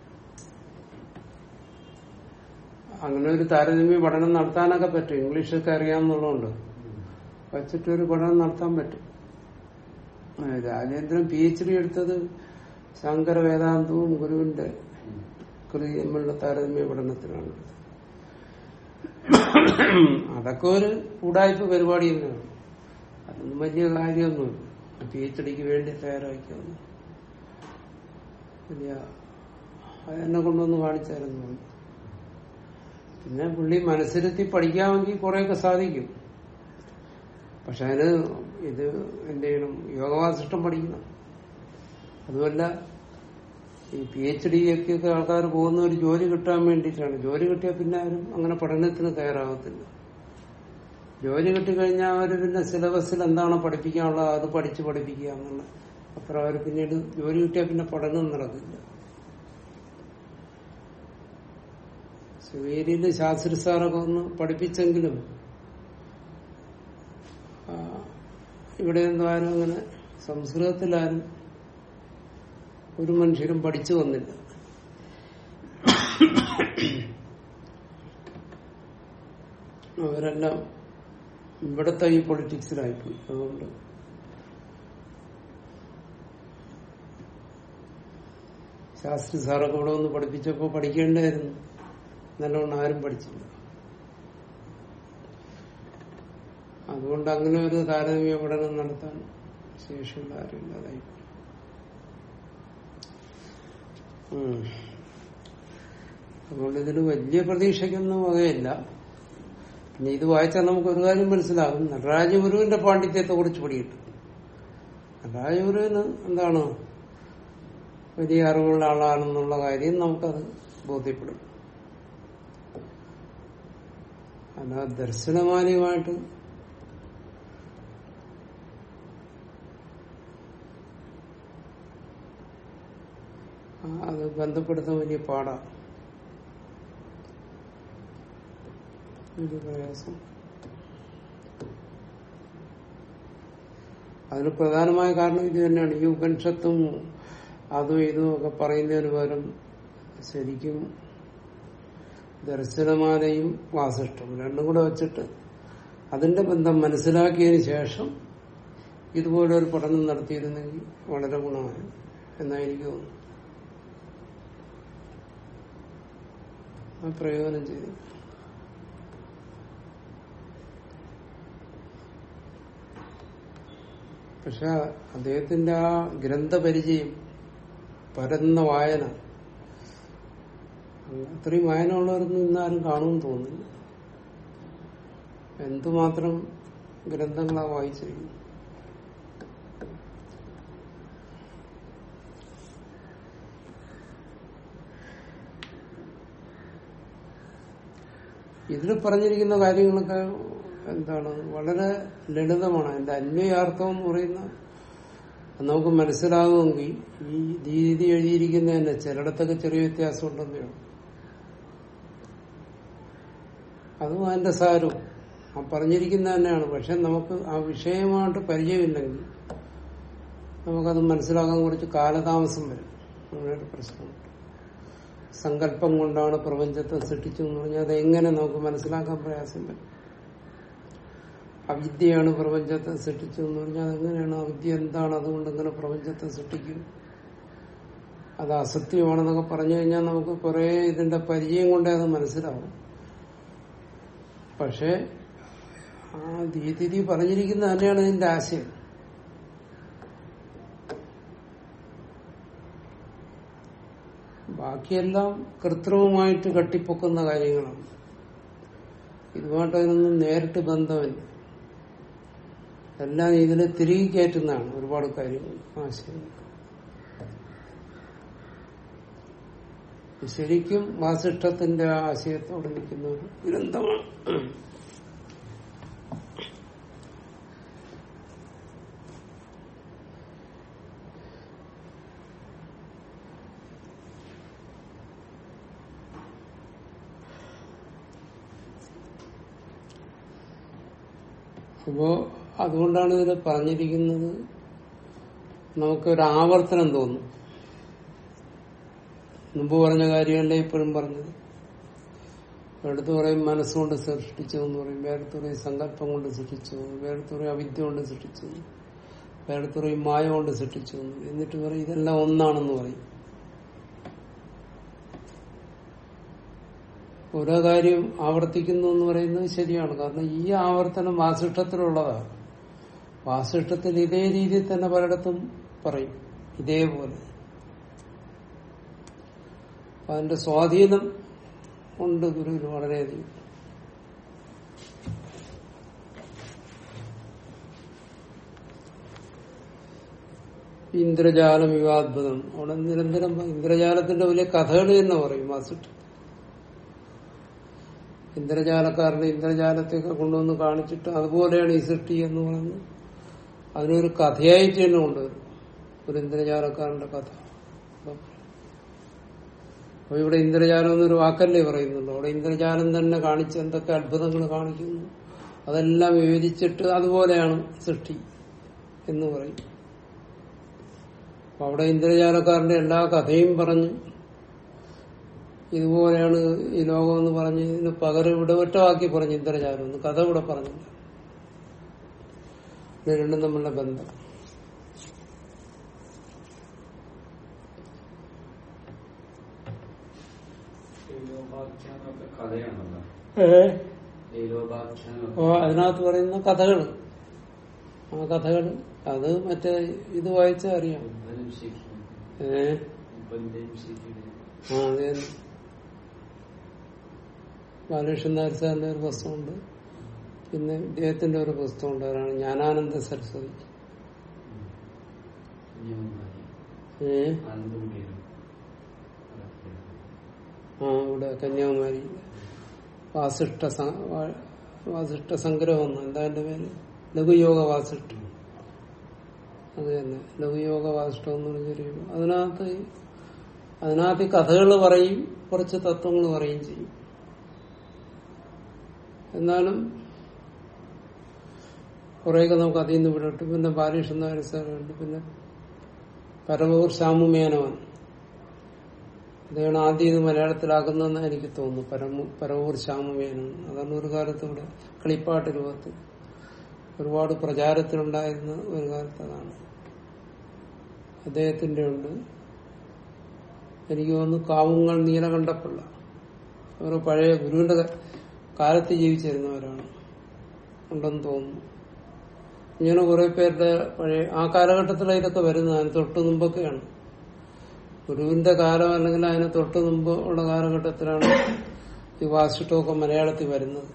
അങ്ങനെ ഒരു താരതമ്യ പഠനം നടത്താനൊക്കെ പറ്റും ഇംഗ്ലീഷൊക്കെ അറിയാമെന്നുള്ളതുകൊണ്ട് വച്ചിട്ടൊരു പഠനം നടത്താൻ പറ്റും ആ, രാജേന്ദ്രൻ പി എച്ച് ഡി എടുത്തത് ശങ്കര വേദാന്തവും ഗുരുവിന്റെ ഉം. കൃതി തമ്മിലുള്ള താരതമ്യ പഠനത്തിലാണ് അതൊക്കെ ഒരു ഉടായ്പ പരിപാടി തന്നെയാണ് അതൊന്നും വലിയ കാര്യമൊന്നുമില്ല പി എച്ച് ഡിക്ക് വേണ്ടി തയ്യാറാക്കിയൊന്നും വലിയ അതെന്നെ കൊണ്ടൊന്ന് കാണിച്ചായിരുന്നു പിന്നെ പുള്ളി മനസ്സിരുത്തി പഠിക്കാമെങ്കിൽ കുറെയൊക്കെ സാധിക്കും പക്ഷെ അതിന് ഇത് എന്ത് ചെയ്യണം യോഗവാസിഷ്ടം പഠിക്കണം അതുമല്ല ഈ പി എച്ച് ഡി ഒക്കെ ആൾക്കാർ പോകുന്ന ഒരു ജോലി കിട്ടാൻ വേണ്ടിയിട്ടാണ് ജോലി കിട്ടിയാൽ പിന്നെ ആരും അങ്ങനെ പഠനത്തിന് തയ്യാറാകത്തില്ല ജോലി കിട്ടിക്കഴിഞ്ഞാൽ അവർ പിന്നെ സിലബസിൽ എന്താണോ പഠിപ്പിക്കാനുള്ളത് അത് പഠിച്ച് പഠിപ്പിക്കുക എന്നുള്ള അപ്പുറം അവർ പിന്നീട് ജോലി കിട്ടിയാൽ പിന്നെ പഠനം നടക്കില്ല ശിവേരിയില് ശാസ്ത്രി സാറൊക്കെ ഒന്ന് പഠിപ്പിച്ചെങ്കിലും ആ, ഇവിടെ ഒന്നും ആരും അങ്ങനെ സംസ്കൃതത്തിലാരും ഒരു മനുഷ്യരും പഠിച്ചു വന്നില്ല അവരെല്ലാം ഇവിടത്തെ ഈ പൊളിറ്റിക്സിലായിപ്പോയി അതുകൊണ്ട് ശാസ്ത്രി സാറൊക്കെ ഇവിടെ ഒന്ന് പഠിപ്പിച്ചപ്പോ പഠിക്കേണ്ടായിരുന്നു നല്ലോണം ആരും പഠിച്ചില്ല അതുകൊണ്ട് അങ്ങനെ ഒരു താരതമ്യ പഠനം നടത്താൻ ശേഷിയുള്ള ആരും ഇല്ലാതായി ഉം. അതുകൊണ്ട് ഇതിന് വലിയ പ്രതീക്ഷയ്ക്കൊന്നും വകയില്ല പിന്നെ ഇത് വായിച്ചാൽ നമുക്ക് ഒരു കാര്യം മനസ്സിലാകും നടരാജഗുരുവിന്റെ പാണ്ഡിത്യത്തെ കുറിച്ച് പഠിയിട്ടു നടരാജഗുരുവിന് എന്താണ് വലിയ അറിവുള്ള ആളാണെന്നുള്ള കാര്യം നമുക്കത് ബോധ്യപ്പെടും അല്ല ദർശനമാനിയുമായിട്ട് ആ, അത് ബന്ധപ്പെടുത്താൻ വലിയ പാടാണ് ഒരു പ്രയാസം അതിന് പ്രധാനമായ കാരണം ഇത് തന്നെയാണ് ഈ ഉപനിഷത്തും അതും ഇതും ഒക്കെ പറയുന്നതിന് പകരം ശരിക്കും ദർശനമാലയും വാസിഷ്ടവും രണ്ടും കൂടെ വെച്ചിട്ട് അതിന്റെ ബന്ധം മനസ്സിലാക്കിയതിന് ശേഷം ഇതുപോലെ ഒരു പഠനം നടത്തിയിരുന്നെങ്കിൽ വളരെ ഗുണമായി എന്നാണ് എനിക്ക് തോന്നുന്നു ആ പ്രയോജനം ചെയ്തു പക്ഷെ അദ്ദേഹത്തിന്റെ ആ ഗ്രന്ഥപരിചയം പരന്ന വായന അത്രയും വായന ഉള്ളവരൊന്നും ഇന്നാരും കാണുമെന്ന് തോന്നുന്നില്ല എന്തുമാത്രം ഗ്രന്ഥങ്ങളാ വായിച്ചിരിക്കുന്നു ഇതിൽ പറഞ്ഞിരിക്കുന്ന കാര്യങ്ങളൊക്കെ എന്താണ് വളരെ ലളിതമാണ് അതിന്റെ അന്വയാർത്ഥം എന്ന് പറയുന്ന അത് നമുക്ക് മനസ്സിലാകുമെങ്കിൽ ഈ രീതി എഴുതിയിരിക്കുന്നതന്നെ ചിലയിടത്തൊക്കെ ചെറിയ വ്യത്യാസം ഉണ്ടെന്നേ ഉള്ളൂ അതും അതിന്റെ സാരവും ആ പറഞ്ഞിരിക്കുന്ന തന്നെയാണ് പക്ഷെ നമുക്ക് ആ വിഷയമായിട്ട് പരിചയമില്ലെങ്കിൽ നമുക്കത് മനസ്സിലാക്കാൻ കുറച്ച് കാലതാമസം വരും അങ്ങനെ ഒരു പ്രശ്നമുണ്ട് സങ്കല്പം കൊണ്ടാണ് പ്രപഞ്ചത്തെ സൃഷ്ടിച്ചു എന്ന് പറഞ്ഞാൽ അത് എങ്ങനെ നമുക്ക് മനസ്സിലാക്കാൻ പ്രയാസം വരും അവിദ്യയാണ് പ്രപഞ്ചത്തെ സൃഷ്ടിച്ചു എന്ന് പറഞ്ഞാൽ അതെങ്ങനെയാണ് അവിദ്യ എന്താണ് അതുകൊണ്ട് എങ്ങനെ പ്രപഞ്ചത്തെ സൃഷ്ടിക്കും അത് അസത്യമാണെന്നൊക്കെ പറഞ്ഞു കഴിഞ്ഞാൽ നമുക്ക് കുറെ ഇതിന്റെ പരിചയം കൊണ്ടേ അത് മനസ്സിലാവും പക്ഷെ ആ ദീതിഥി പറഞ്ഞിരിക്കുന്ന തന്നെയാണ് ഇതിന്റെ ആശയം ബാക്കിയെല്ലാം കൃത്രിമമായിട്ട് കെട്ടിപ്പൊക്കുന്ന കാര്യങ്ങളാണ് ഇതുമായിട്ട് അതിനൊന്നും നേരിട്ട് ബന്ധമില്ല എല്ലാം ഇതിനെ തിരികെ കയറ്റുന്നതാണ് ഒരുപാട് കാര്യങ്ങൾ ആശയങ്ങൾ ശരിക്കും വാസിഷ്ഠത്തിന്റെ ആശയത്തോട് നിൽക്കുന്ന ഒരു ഗ്രന്ഥമാണ് അപ്പോ അതുകൊണ്ടാണ് ഇതിൽ പറഞ്ഞിരിക്കുന്നത് നമുക്കൊരു ആവർത്തനം തോന്നും മുമ്പ് പറഞ്ഞ കാര്യമല്ലേ ഇപ്പോഴും പറഞ്ഞത് എടുത്തു പറയും മനസ്സുകൊണ്ട് സൃഷ്ടിച്ചു എന്ന് പറയും വേറെടുത്ത് പറയും സങ്കല്പം കൊണ്ട് സൃഷ്ടിച്ചു വേറെടുത്ത് പറയും അവിദ്യ കൊണ്ട് സൃഷ്ടിച്ചു വേറെടുത്ത് പറയും മായ കൊണ്ട് സൃഷ്ടിച്ചു എന്ന് പറയും. എന്നിട്ട് പറയും ഇതെല്ലാം ഒന്നാണെന്ന് പറയും ഓരോ കാര്യം ആവർത്തിക്കുന്നു എന്ന് പറയുന്നത് ശരിയാണ് കാരണം ഈ ആവർത്തനം വാസിഷ്ടത്തിലുള്ളതാണ് വാസിഷ്ടത്തിൽ ഇതേ രീതിയിൽ തന്നെ പലയിടത്തും പറയും ഇതേപോലെ അപ്പൊ അതിന്റെ സ്വാധീനം ഉണ്ട് ഗുരുവിന് വളരെയധികം ഇന്ദ്രജാലം വിവാദ്ഭുതം അവിടെ നിരന്തരം ഇന്ദ്രജാലത്തിന്റെ വലിയ കഥകൾ തന്നെ പറയും വാസിട്ട് ഇന്ദ്രജാലക്കാരുടെ ഇന്ദ്രജാലത്തെയൊക്കെ കൊണ്ടുവന്ന് കാണിച്ചിട്ട് അതുപോലെയാണ് ഈ സൃഷ്ടി എന്ന് പറയുന്നത് അതിനൊരു കഥയായിട്ട് തന്നെ കൊണ്ടുവരും ഒരു ഇന്ദ്രജാലക്കാരന്റെ കഥ അപ്പൊ ഇവിടെ ഇന്ദ്രജാലം എന്നൊരു വാക്കല്ലേ പറയുന്നുള്ളൂ അവിടെ ഇന്ദ്രജാലം തന്നെ കാണിച്ച് എന്തൊക്കെ അത്ഭുതങ്ങൾ കാണിക്കുന്നു അതെല്ലാം വിവരിച്ചിട്ട് അതുപോലെയാണ് സൃഷ്ടി എന്ന് പറയും അപ്പൊ അവിടെ ഇന്ദ്രജാലക്കാരന്റെ എല്ലാ കഥയും പറഞ്ഞു ഇതുപോലെയാണ് ഈ ലോകം എന്ന് പറഞ്ഞ് ഇതിന് പകരം ഇവിടെ ഒറ്റവാക്കി പറഞ്ഞു ഇന്ദ്രജാലം എന്ന് കഥ ഇവിടെ പറഞ്ഞില്ല ഇത് രണ്ടും തമ്മിലുള്ള ബന്ധം ലൈലോപാഖ്യാനമൊക്കെ കഥയാണല്ലോ ഏ ലൈലോപാഖ്യാനമൊക്കെ അപ്പോ അതിനകത്ത് പറയുന്ന കഥകൾ ആ കഥകൾ അത് മറ്റേ ഇത് വായിച്ചാൽ അറിയാം ഉപ്പനും ശിഖിയും ഏ ഉപ്പന്റെയും ശിഖിയുടെയും ആ അത് തന്നെ ബാലകൃഷ്ണൻ നായർ സാറിന്റെ ഒരു പുസ്തകമുണ്ട് പിന്നെ ഇദ്ദേഹത്തിന്റെ ഒരു പുസ്തകമുണ്ട് അതാണ് ജ്ഞാനാനന്ദ സരസ്വതി കന്യാകുമാരി ഏ ആനന്ദമുടിയിലും ആ ഇവിടെ കന്യാകുമാരി വാസിഷ്ഠ സ- വാ- വാസിഷ്ഠ സംഗ്രഹം എന്ന് എന്താ എന്റെ പേര് ലഘുയോഗ വാസിഷ്ഠം അത് തന്നെ ലഘുയോഗ വാസിഷ്ഠം എന്ന് പറഞ്ഞൊരു അതിനകത്ത് ഈ- അതിനകത്ത് ഈ കഥകൾ പറയും കുറച്ച് തത്വങ്ങൾ പറയും ചെയ്യും എന്നാലും കുറേയൊക്കെ നമുക്ക് അതിൽ നിന്ന് വിടട്ട് പിന്നെ ബാലകൃഷ്ണൻ നായർ സാറുണ്ട് പിന്നെ പരമൂർ ശ്യാമുമേനവൻ അദ്ദേഹമാണ് ആദ്യം ഇത് മലയാളത്തിലാക്കുന്നതെന്ന് എനിക്ക് തോന്നുന്നു പരമു പരവൂർ ശ്യാമവേനൻ അതാണ് ഒരു കാലത്ത് ഇവിടെ കളിപ്പാട്ട് രൂപത്തിൽ ഒരുപാട് പ്രചാരത്തിലുണ്ടായിരുന്ന ഒരു കാലത്ത് അതാണ് അദ്ദേഹത്തിന്റെ ഉണ്ട് എനിക്ക് തോന്നുന്നു കാവുങ്ങൾ നീലകണ്ഠപ്പിള്ള അവർ പഴയ ഗുരുവിന്റെ ക- കാലത്ത് ജീവിച്ചിരുന്നവരാണ് ഉണ്ടെന്ന് തോന്നുന്നു ഇങ്ങനെ കുറെ പേരുടെ പഴയ ആ കാലഘട്ടത്തിലാണ് ഇതൊക്കെ വരുന്നത് അതിന് തൊട്ട് മുമ്പൊക്കെയാണ് ഗുരുവിന്റെ കാലം അല്ലെങ്കിൽ അതിന് തൊട്ട് മുമ്പ് ഉള്ള കാലഘട്ടത്തിലാണ് ഈ വാസിഷ്ടമൊക്കെ മലയാളത്തിൽ വരുന്നത്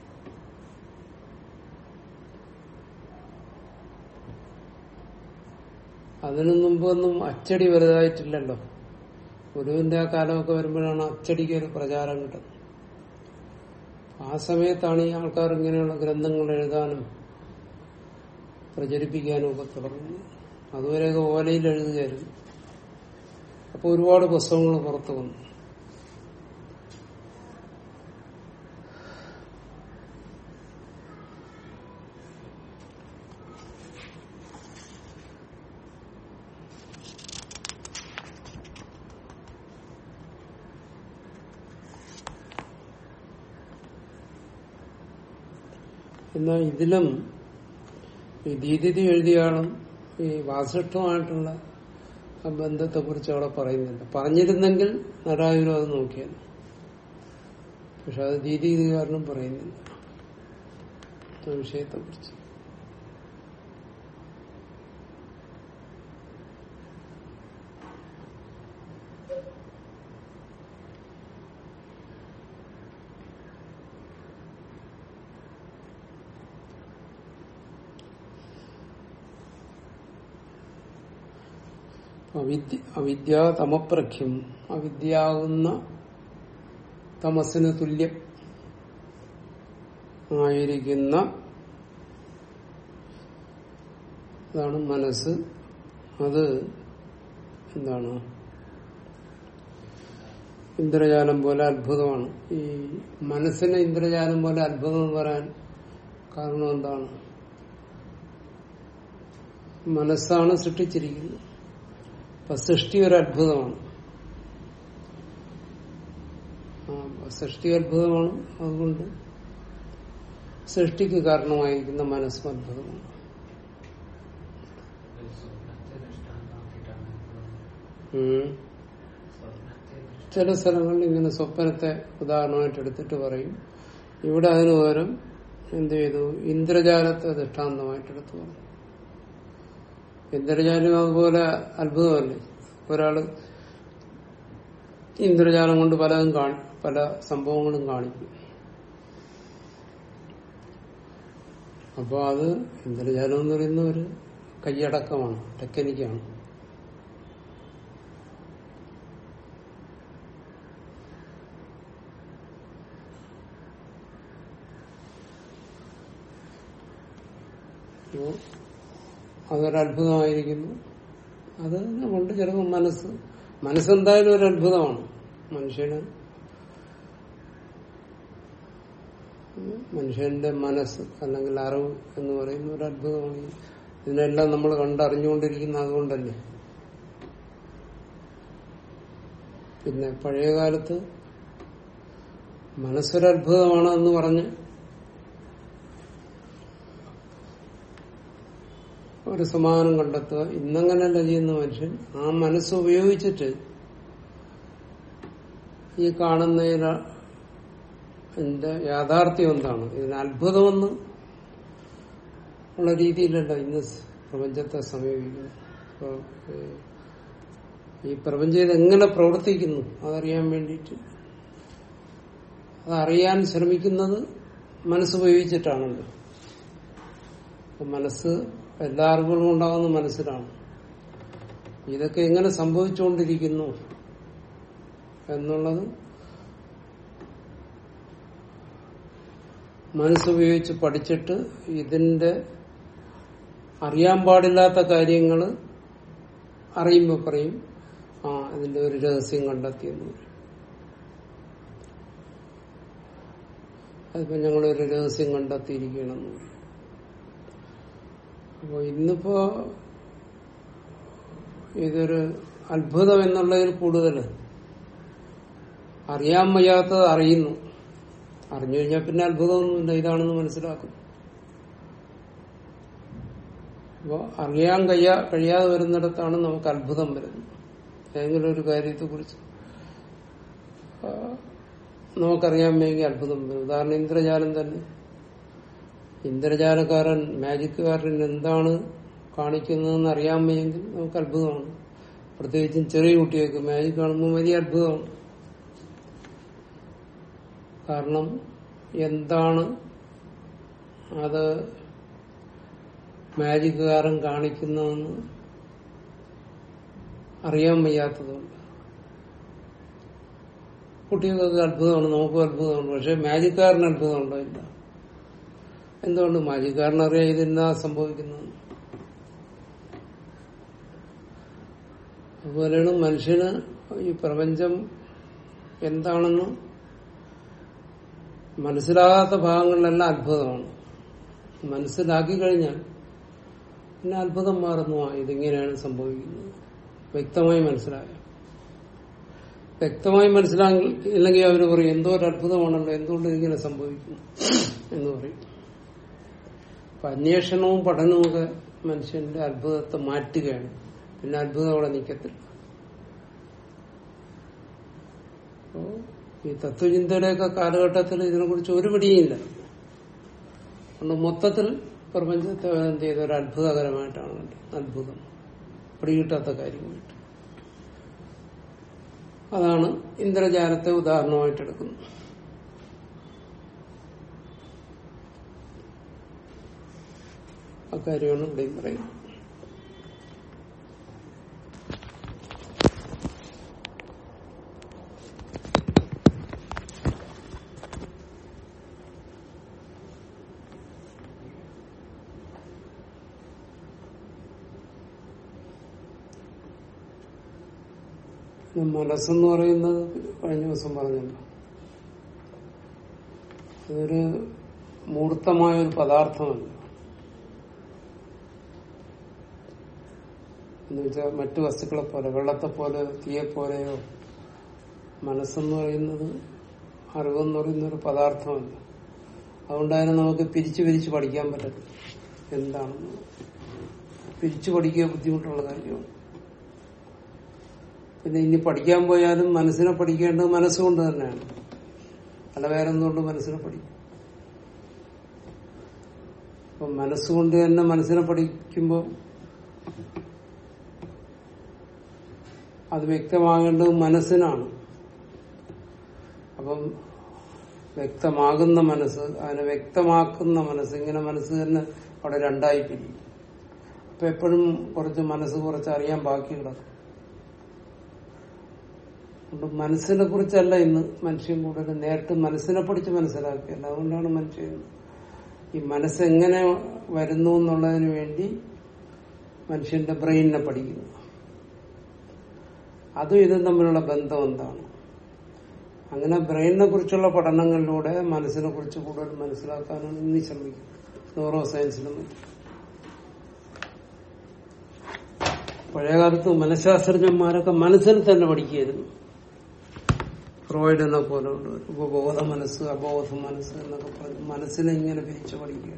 അതിനു മുമ്പൊന്നും അച്ചടി വലുതായിട്ടില്ലല്ലോ ഗുരുവിന്റെ ആ കാലമൊക്കെ വരുമ്പോഴാണ് അച്ചടിക്ക് ഒരു പ്രചാരം കിട്ടുന്നത് ആ സമയത്താണ് ഈ ആൾക്കാർ ഇങ്ങനെയുള്ള ഗ്രന്ഥങ്ങൾ എഴുതാനും പ്രചരിപ്പിക്കാനും ഒക്കെ തുടങ്ങുന്നത് അതുവരെയൊക്കെ ഓലയിൽ എഴുതുകയായിരുന്നു അപ്പൊ ഒരുപാട് പുസ്തകങ്ങൾ പുറത്തു വന്നു എന്നാൽ ഇതിലും ഈ ദീതിഥി എഴുതിയാളും ഈ വാസിഷ്ഠമായിട്ടുള്ള ആ ബന്ധത്തെ കുറിച്ച് അവിടെ പറയുന്നില്ല പറഞ്ഞിരുന്നെങ്കിൽ നാരായണനും അത് നോക്കിയാൽ പക്ഷെ അത് ദീതികാരനും പറയുന്നില്ല ആ വിഷയത്തെ കുറിച്ച് അവിദ്യ അവിദ്യ തമപ്രഖ്യം അവിദ്യാവുന്ന തമസിന് തുല്യം ആയിരിക്കുന്ന അതാണ് മനസ്സ് അത് എന്താണ് ഇന്ദ്രജാലം പോലെ അത്ഭുതമാണ് ഈ മനസ്സിന് ഇന്ദ്രജാലം പോലെ അത്ഭുതം എന്ന് പറയാൻ കാരണം എന്താണ് മനസ്സാണ് സൃഷ്ടിച്ചിരിക്കുന്നത് അപ്പൊ സൃഷ്ടി ഒരു അത്ഭുതമാണ് ആ, സൃഷ്ടി അത്ഭുതമാണ് അതുകൊണ്ട് സൃഷ്ടിക്ക് കാരണമായിരിക്കുന്ന മനസ്സും അത്ഭുതമാണ് സ്വപ്നത്തെ ദൃഷ്ടാന്തമാക്കിയിട്ടാണ് ഉം. സ്വപ്നത്തെ ദൃഷ്ടാന്തമാക്കി ചില സ്ഥലങ്ങളിൽ ഇങ്ങനെ സ്വപ്നത്തെ ഉദാഹരണമായിട്ട് എടുത്തിട്ട് പറയും ഇവിടെ അതിന് പകരം എന്ത് ചെയ്തു ഇന്ദ്രജാലത്തെ ദൃഷ്ടാന്തമായിട്ട് എടുത്തു പറഞ്ഞു ഇന്ദ്രജാലം അതുപോലെ അത്ഭുതമല്ലേ ഒരാള് ഇന്ദ്രജാലം കൊണ്ട് പലതും കാണി പല സംഭവങ്ങളും കാണിക്കും അപ്പൊ അത് ഇന്ദ്രജാലം എന്ന് പറയുന്ന ഒരു കൈയടക്കമാണ് ടെക്നിക്കാണ് അപ്പോ അതൊരത്ഭുതമായിരിക്കുന്നു അത് കൊണ്ട് ചിലപ്പോൾ മനസ്സ് മനസ്സെന്തായാലും ഒരു അത്ഭുതമാണ് മനുഷ്യന് മനുഷ്യന്റെ മനസ്സ് അല്ലെങ്കിൽ അറിവ് എന്ന് പറയുന്ന ഒരു അത്ഭുതമാണ് ഇതിനെല്ലാം നമ്മൾ കണ്ടറിഞ്ഞുകൊണ്ടിരിക്കുന്ന അതുകൊണ്ടല്ലേ പിന്നെ പഴയ കാലത്ത് മനസ്സൊരത്ഭുതമാണ് എന്ന് പറഞ്ഞ് ഒരു സമാധാനം കണ്ടെത്തുക ഇന്നങ്ങനല്ല ചെയ്യുന്ന മനുഷ്യൻ ആ മനസ്സ് ഉപയോഗിച്ചിട്ട് ഈ കാണുന്നതിൽ എന്റെ യാഥാർത്ഥ്യം എന്താണ് ഇതിന് അത്ഭുതമെന്ന് ഉള്ള രീതിയിലല്ല ഇന്ന് പ്രപഞ്ചത്തെ സമീപിക്കുന്നത് അപ്പൊ, ഏഹ്, ഈ പ്രപഞ്ചം ഇത് എങ്ങനെ പ്രവർത്തിക്കുന്നു അതറിയാൻ വേണ്ടിയിട്ട് അതറിയാൻ ശ്രമിക്കുന്നത് മനസ്സുപയോഗിച്ചിട്ടാണല്ലോ അപ്പൊ മനസ്സ് എല്ലാ അറിവുകളും ഉണ്ടാകുന്ന മനസ്സിലാണ് ഇതൊക്കെ എങ്ങനെ സംഭവിച്ചുകൊണ്ടിരിക്കുന്നു എന്നുള്ളത് മനസ്സുപയോഗിച്ച് പഠിച്ചിട്ട് ഇതിന്റെ അറിയാൻ പാടില്ലാത്ത കാര്യങ്ങൾ അറിയുമ്പോൾ പറയും ആ ഇതിന്റെ ഒരു രഹസ്യം കണ്ടെത്തിയെന്ന് പറയും അതിപ്പോ ഞങ്ങളൊരു രഹസ്യം കണ്ടെത്തിയിരിക്കണമെന്ന് പറയും അപ്പൊ ഇന്നിപ്പോ ഇതൊരു അത്ഭുതം എന്നുള്ളതിൽ കൂടുതൽ അറിയാൻ വയ്യാത്തത് അറിയുന്നു അറിഞ്ഞു കഴിഞ്ഞാൽ പിന്നെ അത്ഭുതമൊന്നുമില്ല ഇതാണെന്ന് മനസ്സിലാക്കും അപ്പോ അറിയാൻ കഴിയാ കഴിയാതെ വരുന്നിടത്താണ് നമുക്ക് അത്ഭുതം വരുന്നത് ഏതെങ്കിലും ഒരു കാര്യത്തെ കുറിച്ച് നമുക്കറിയാൻ വേണ്ടി അത്ഭുതം വരും ഉദാഹരണം ഇന്ദ്രജാലം തന്നെ ഇന്ദ്രജാലക്കാരൻ മാജിക്കുകാരൻ എന്താണ് കാണിക്കുന്നതെന്ന് അറിയാൻ വയ്യെങ്കിൽ നമുക്ക് അത്ഭുതമാണ് പ്രത്യേകിച്ചും ചെറിയ കുട്ടികൾക്ക് മാജിക് കാണുമ്പോൾ വലിയ അത്ഭുതമാണ് കാരണം എന്താണ് അത് മാജിക്കുകാരൻ കാണിക്കുന്നതെന്ന് അറിയാൻ വയ്യാത്തതുകൊണ്ട് കുട്ടികൾക്ക് അത്ഭുതമാണ് നമുക്കും അത്ഭുതമാണ് പക്ഷെ മാജിക്കാരന് അത്ഭുതമുണ്ടോ ഇല്ല എന്തുകൊണ്ട് മാജിക്കാരൻ അറിയാം ഇതെന്നാ സംഭവിക്കുന്നത് അതുപോലെയാണ് മനുഷ്യന് ഈ പ്രപഞ്ചം എന്താണെന്ന് മനസ്സിലാകാത്ത ഭാഗങ്ങളിലെല്ലാം അത്ഭുതമാണ് മനസ്സിലാക്കി കഴിഞ്ഞാൽ പിന്നെ അത്ഭുതം മാറുന്നു ആ ഇതിങ്ങനെയാണ് സംഭവിക്കുന്നത് വ്യക്തമായി മനസ്സിലായ വ്യക്തമായി മനസ്സിലാകില്ലെങ്കിൽ അവർ പറയും എന്തോ ഒരു അത്ഭുതമാണല്ലോ എന്തുകൊണ്ട് ഇതിങ്ങനെ സംഭവിക്കുന്നു എന്ന് പറയും അപ്പൊ അന്വേഷണവും പഠനവും ഒക്കെ മനുഷ്യന്റെ അത്ഭുതത്തെ മാറ്റുകയാണ് പിന്നെ അത്ഭുതം അവിടെ നിൽക്കത്തില്ല അപ്പോ ഈ തത്വചിന്തയുടെയൊക്കെ കാലഘട്ടത്തിൽ ഇതിനെക്കുറിച്ച് ഒരു പിടിയില്ല അതുകൊണ്ട് മൊത്തത്തിൽ പ്രപഞ്ചത്തെ എന്ത് ചെയ്ത ഒരു അത്ഭുതകരമായിട്ടാണ് കണ്ടത് അത്ഭുതം പിടികിട്ടാത്ത കാര്യമായിട്ട് അതാണ് ഇന്ദ്രജാലത്തെ ഉദാഹരണമായിട്ട് എടുക്കുന്നത് അക്കാര്യമാണ് ഇവിടെയും പറയുന്നത് മനസ്സെന്ന് പറയുന്നത് കഴിഞ്ഞ ദിവസം പറഞ്ഞല്ലോ അതൊരു മൂർത്തമായ ഒരു പദാർത്ഥമല്ല എന്ന് വെച്ചാൽ മറ്റു വസ്തുക്കളെ പോലെ വെള്ളത്തെ പോലെ തീയെ പോലെയോ മനസ്സെന്ന് പറയുന്നത് അറിവെന്ന് പറയുന്ന ഒരു പദാർത്ഥമല്ല അതുകൊണ്ട് അതിനെ നമുക്ക് പിരിച്ചു പിരിച്ച് പഠിക്കാൻ പറ്റത്തില്ല എന്താണെന്ന് പിരിച്ചു പഠിക്കുക ബുദ്ധിമുട്ടുള്ള കാര്യമാണ് പിന്നെ ഇനി പഠിക്കാൻ പോയാലും മനസ്സിനെ പഠിക്കേണ്ടത് മനസ്സുകൊണ്ട് തന്നെയാണ് അല്ല വേറെ എന്തുകൊണ്ട് മനസ്സിനെ പഠിക്കും അപ്പൊ മനസ്സുകൊണ്ട് തന്നെ മനസ്സിനെ പഠിക്കുമ്പോൾ അത് വ്യക്തമാകേണ്ടത് മനസ്സിനാണ് അപ്പം വ്യക്തമാകുന്ന മനസ്സ് അതിനെ വ്യക്തമാക്കുന്ന മനസ്സ് ഇങ്ങനെ മനസ്സ് തന്നെ അവിടെ രണ്ടായി പിരിയും അപ്പൊ എപ്പോഴും കുറച്ച് മനസ്സ് കുറച്ച് അറിയാൻ ബാക്കി കിടക്കും അതുകൊണ്ട് മനസ്സിനെ കുറിച്ചല്ല ഇന്ന് മനുഷ്യൻ കൂടുതൽ നേരിട്ട് മനസ്സിനെ പഠിച്ച് മനസ്സിലാക്കിയല്ല അതുകൊണ്ടാണ് മനുഷ്യൻ ഈ മനസ്സെങ്ങനെ വരുന്നു എന്നുള്ളതിന് വേണ്ടി മനുഷ്യന്റെ ബ്രെയിനിനെ പഠിക്കുന്നു അതും ഇതും തമ്മിലുള്ള ബന്ധം എന്താണ് അങ്ങനെ ബ്രെയിനിനെ കുറിച്ചുള്ള പഠനങ്ങളിലൂടെ മനസ്സിനെ കുറിച്ച് കൂടുതൽ മനസ്സിലാക്കാനാണ് ഇന്ന് ശ്രമിക്കുന്നത് ന്യൂറോ സയൻസിലും മറ്റും പഴയകാലത്ത് മനഃശാസ്ത്രജ്ഞന്മാരൊക്കെ മനസ്സിനെ തന്നെ പഠിക്കുകയായിരുന്നു ഫ്രോയിഡ് എന്ന പോലെ ഉപബോധ മനസ്സ് അബോധ മനസ്സ് എന്നൊക്കെ പറഞ്ഞ് മനസ്സിനെ ഇങ്ങനെ പിരിച്ചു പഠിക്കുക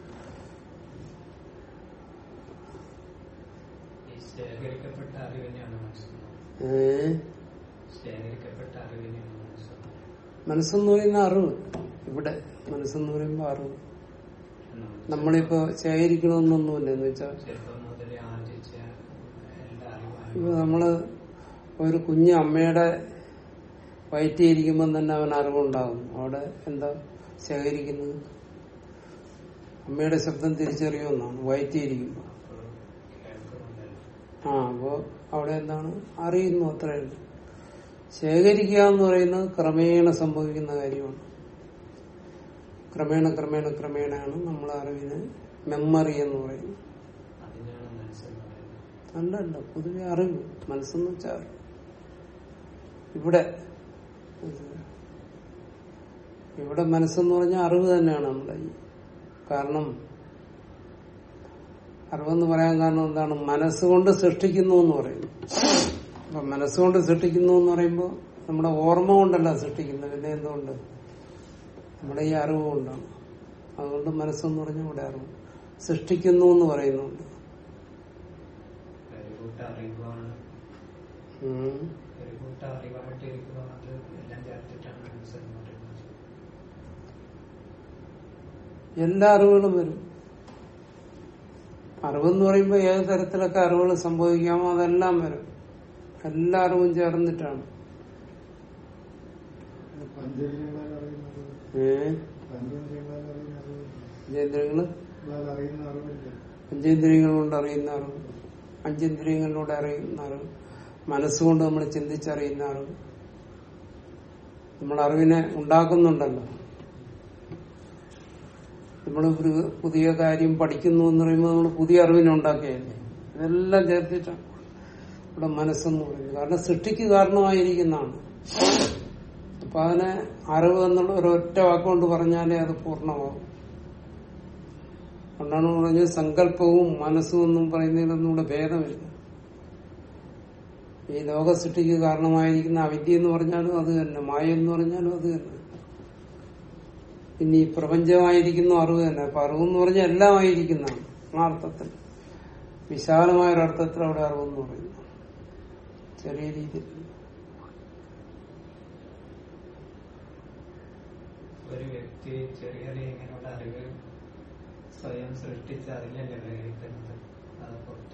ഈ ശേഖരിക്കപ്പെട്ട അറിവിനെയാണ് മനസ്സിലാക്കുന്നത് ഏഹ് ശേഖരിക്കപ്പെട്ട അറിവിനെയാണ് മനസ്സിലാക്കുന്നത് മനസ്സെന്ന് പറയുന്ന അറിവ് ഇവിടെ മനസ്സെന്ന് പറയുമ്പോൾ അറിവ് നമ്മളിപ്പോ ശേഖരിക്കണമെന്നൊന്നുമില്ല എന്ന് വെച്ചാൽ ചെറുപ്പം മുതലേ ആർജിച്ച എല്ലാ അറിവാണ് ഇപ്പൊ നമ്മള് ഒരു കുഞ്ഞ് അമ്മയുടെ വയറ്റിയിരിക്കുമ്പോൾ തന്നെ അവൻ അറിവുണ്ടാകും അവിടെ എന്താ ശേഖരിക്കുന്നത് അമ്മയുടെ ശബ്ദം തിരിച്ചറിയുമെന്നാണ് വയറ്റിയിരിക്കുമ്പോൾ കേൾക്കുന്നുണ്ടല്ലോ ആ അപ്പോ അവിടെ എന്താണ് അറിയുന്നു അത്രയുണ്ട് ശേഖരിക്കുക എന്ന് പറയുന്നത് ക്രമേണ സംഭവിക്കുന്ന കാര്യമാണ് ക്രമേണ ക്രമേണ ക്രമേണയാണ് നമ്മൾ അറിവിന് മെമ്മറി എന്ന് പറയുന്നത് അതിനാണ് മനസ്സെന്ന് പറയുന്നത് അല്ല അല്ല പൊതുവെ അറിവ് മനസ്സെന്ന് വെച്ചാൽ അറിവ്. ഇവിടെ ഇവിടെ മനസ്സെന്ന് പറഞ്ഞാൽ അറിവ് തന്നെയാണ് നമ്മുടെ ഈ കാരണം അറിവെന്ന് പറയാൻ കാരണം എന്താണ് മനസ്സുകൊണ്ട് സൃഷ്ടിക്കുന്നു എന്ന് പറയുന്നു അപ്പൊ മനസ്സുകൊണ്ട് സൃഷ്ടിക്കുന്നു എന്ന് പറയുമ്പോൾ നമ്മുടെ ഓർമ്മ കൊണ്ടല്ല സൃഷ്ടിക്കുന്നത് പിന്നെ എന്തുകൊണ്ട് നമ്മുടെ ഈ അറിവ് കൊണ്ടാണ് അതുകൊണ്ട് മനസ്സെന്ന് പറഞ്ഞാൽ ഇവിടെ അറിവ് സൃഷ്ടിക്കുന്നു എന്ന് പറയുന്നുണ്ട് ഒരു കൂട്ട അറിവാണ് ഉം. ഒരു കൂട്ട അറിവായിട്ട് ഇരിക്കുന്നത് അത് എല്ലാം ചേർത്തിട്ടാണ് മനസ്സെന്ന് പറയുന്നത് എല്ലാ അറിവുകളും വരും അറിവെന്ന് പറയുമ്പോൾ ഏത് തരത്തിലൊക്കെ അറിവുകൾ സംഭവിക്കാമോ അതെല്ലാം വരും എല്ലാ അറിവും ചേർന്നിട്ടാണ് പഞ്ചേന്ദ്രിയങ്ങളാൽ അറിയുന്നത് ഏ പഞ്ചേന്ദ്രിയങ്ങളാൽ അറിയുന്നത് പഞ്ചേന്ദ്രിയങ്ങള് ഇതാൽ അറിയുന്ന അറിവില്ല പഞ്ചേന്ദ്രിയങ്ങൾ കൊണ്ട് അറിയുന്ന അറിവ് അഞ്ചേന്ദ്രിയങ്ങളിലൂടെ അറിയുന്ന അറിവ് മനസ്സുകൊണ്ട് നമ്മൾ ചിന്തിച്ചറിയുന്ന അറിവ് നമ്മൾ അറിവിനെ ഉണ്ടാക്കുന്നുണ്ടല്ലോ നമ്മൾ ഒരു പുതിയ കാര്യം പഠിക്കുന്നു എന്ന് പറയുമ്പോൾ നമ്മൾ പുതിയ അറിവിനെ ഉണ്ടാക്കുകയല്ലേ ഇതെല്ലാം ചേർത്തിട്ടാണ് ഇവിടെ മനസ്സെന്ന് പറയുന്നത് കാരണം സൃഷ്ടിക്ക് കാരണമായിരിക്കുന്നതാണ് അപ്പൊ അതിനെ അറിവ് എന്നുള്ള ഒരൊറ്റ വാക്കുകൊണ്ട് പറഞ്ഞാലേ അത് പൂർണ്ണമാകും അതുകൊണ്ടാണ് പറഞ്ഞത് സങ്കല്പവും മനസ്സും എന്നും പറയുന്നതിലൊന്നും ഇവിടെ ഭേദമില്ല ഈ ലോക സൃഷ്ടിക്ക് കാരണമായിരിക്കുന്ന അവിദ്യ എന്ന് പറഞ്ഞാലും അത് തന്നെ മായ എന്ന് പറഞ്ഞാലും അത് തന്നെ ഇനി ഈ പ്രപഞ്ചമായിരിക്കുന്ന അറിവ് തന്നെ അപ്പൊ അറിവ് എന്ന് പറഞ്ഞാൽ എല്ലാം ആയിരിക്കുന്നതാണ് ആ അർത്ഥത്തിൽ വിശാലമായ ഒരർത്ഥത്തിൽ അവിടെ അറിവെന്ന് പറയുന്നു ചെറിയ രീതിയിൽ ഒരു വ്യക്തി ചെറിയ ചെറിയ ഇങ്ങനെയുള്ള അറിവ് സ്വയം സൃഷ്ടിച്ച് അതിലല്ലേ പ്രയോഗിക്കുന്നത് അത് പുറത്തോ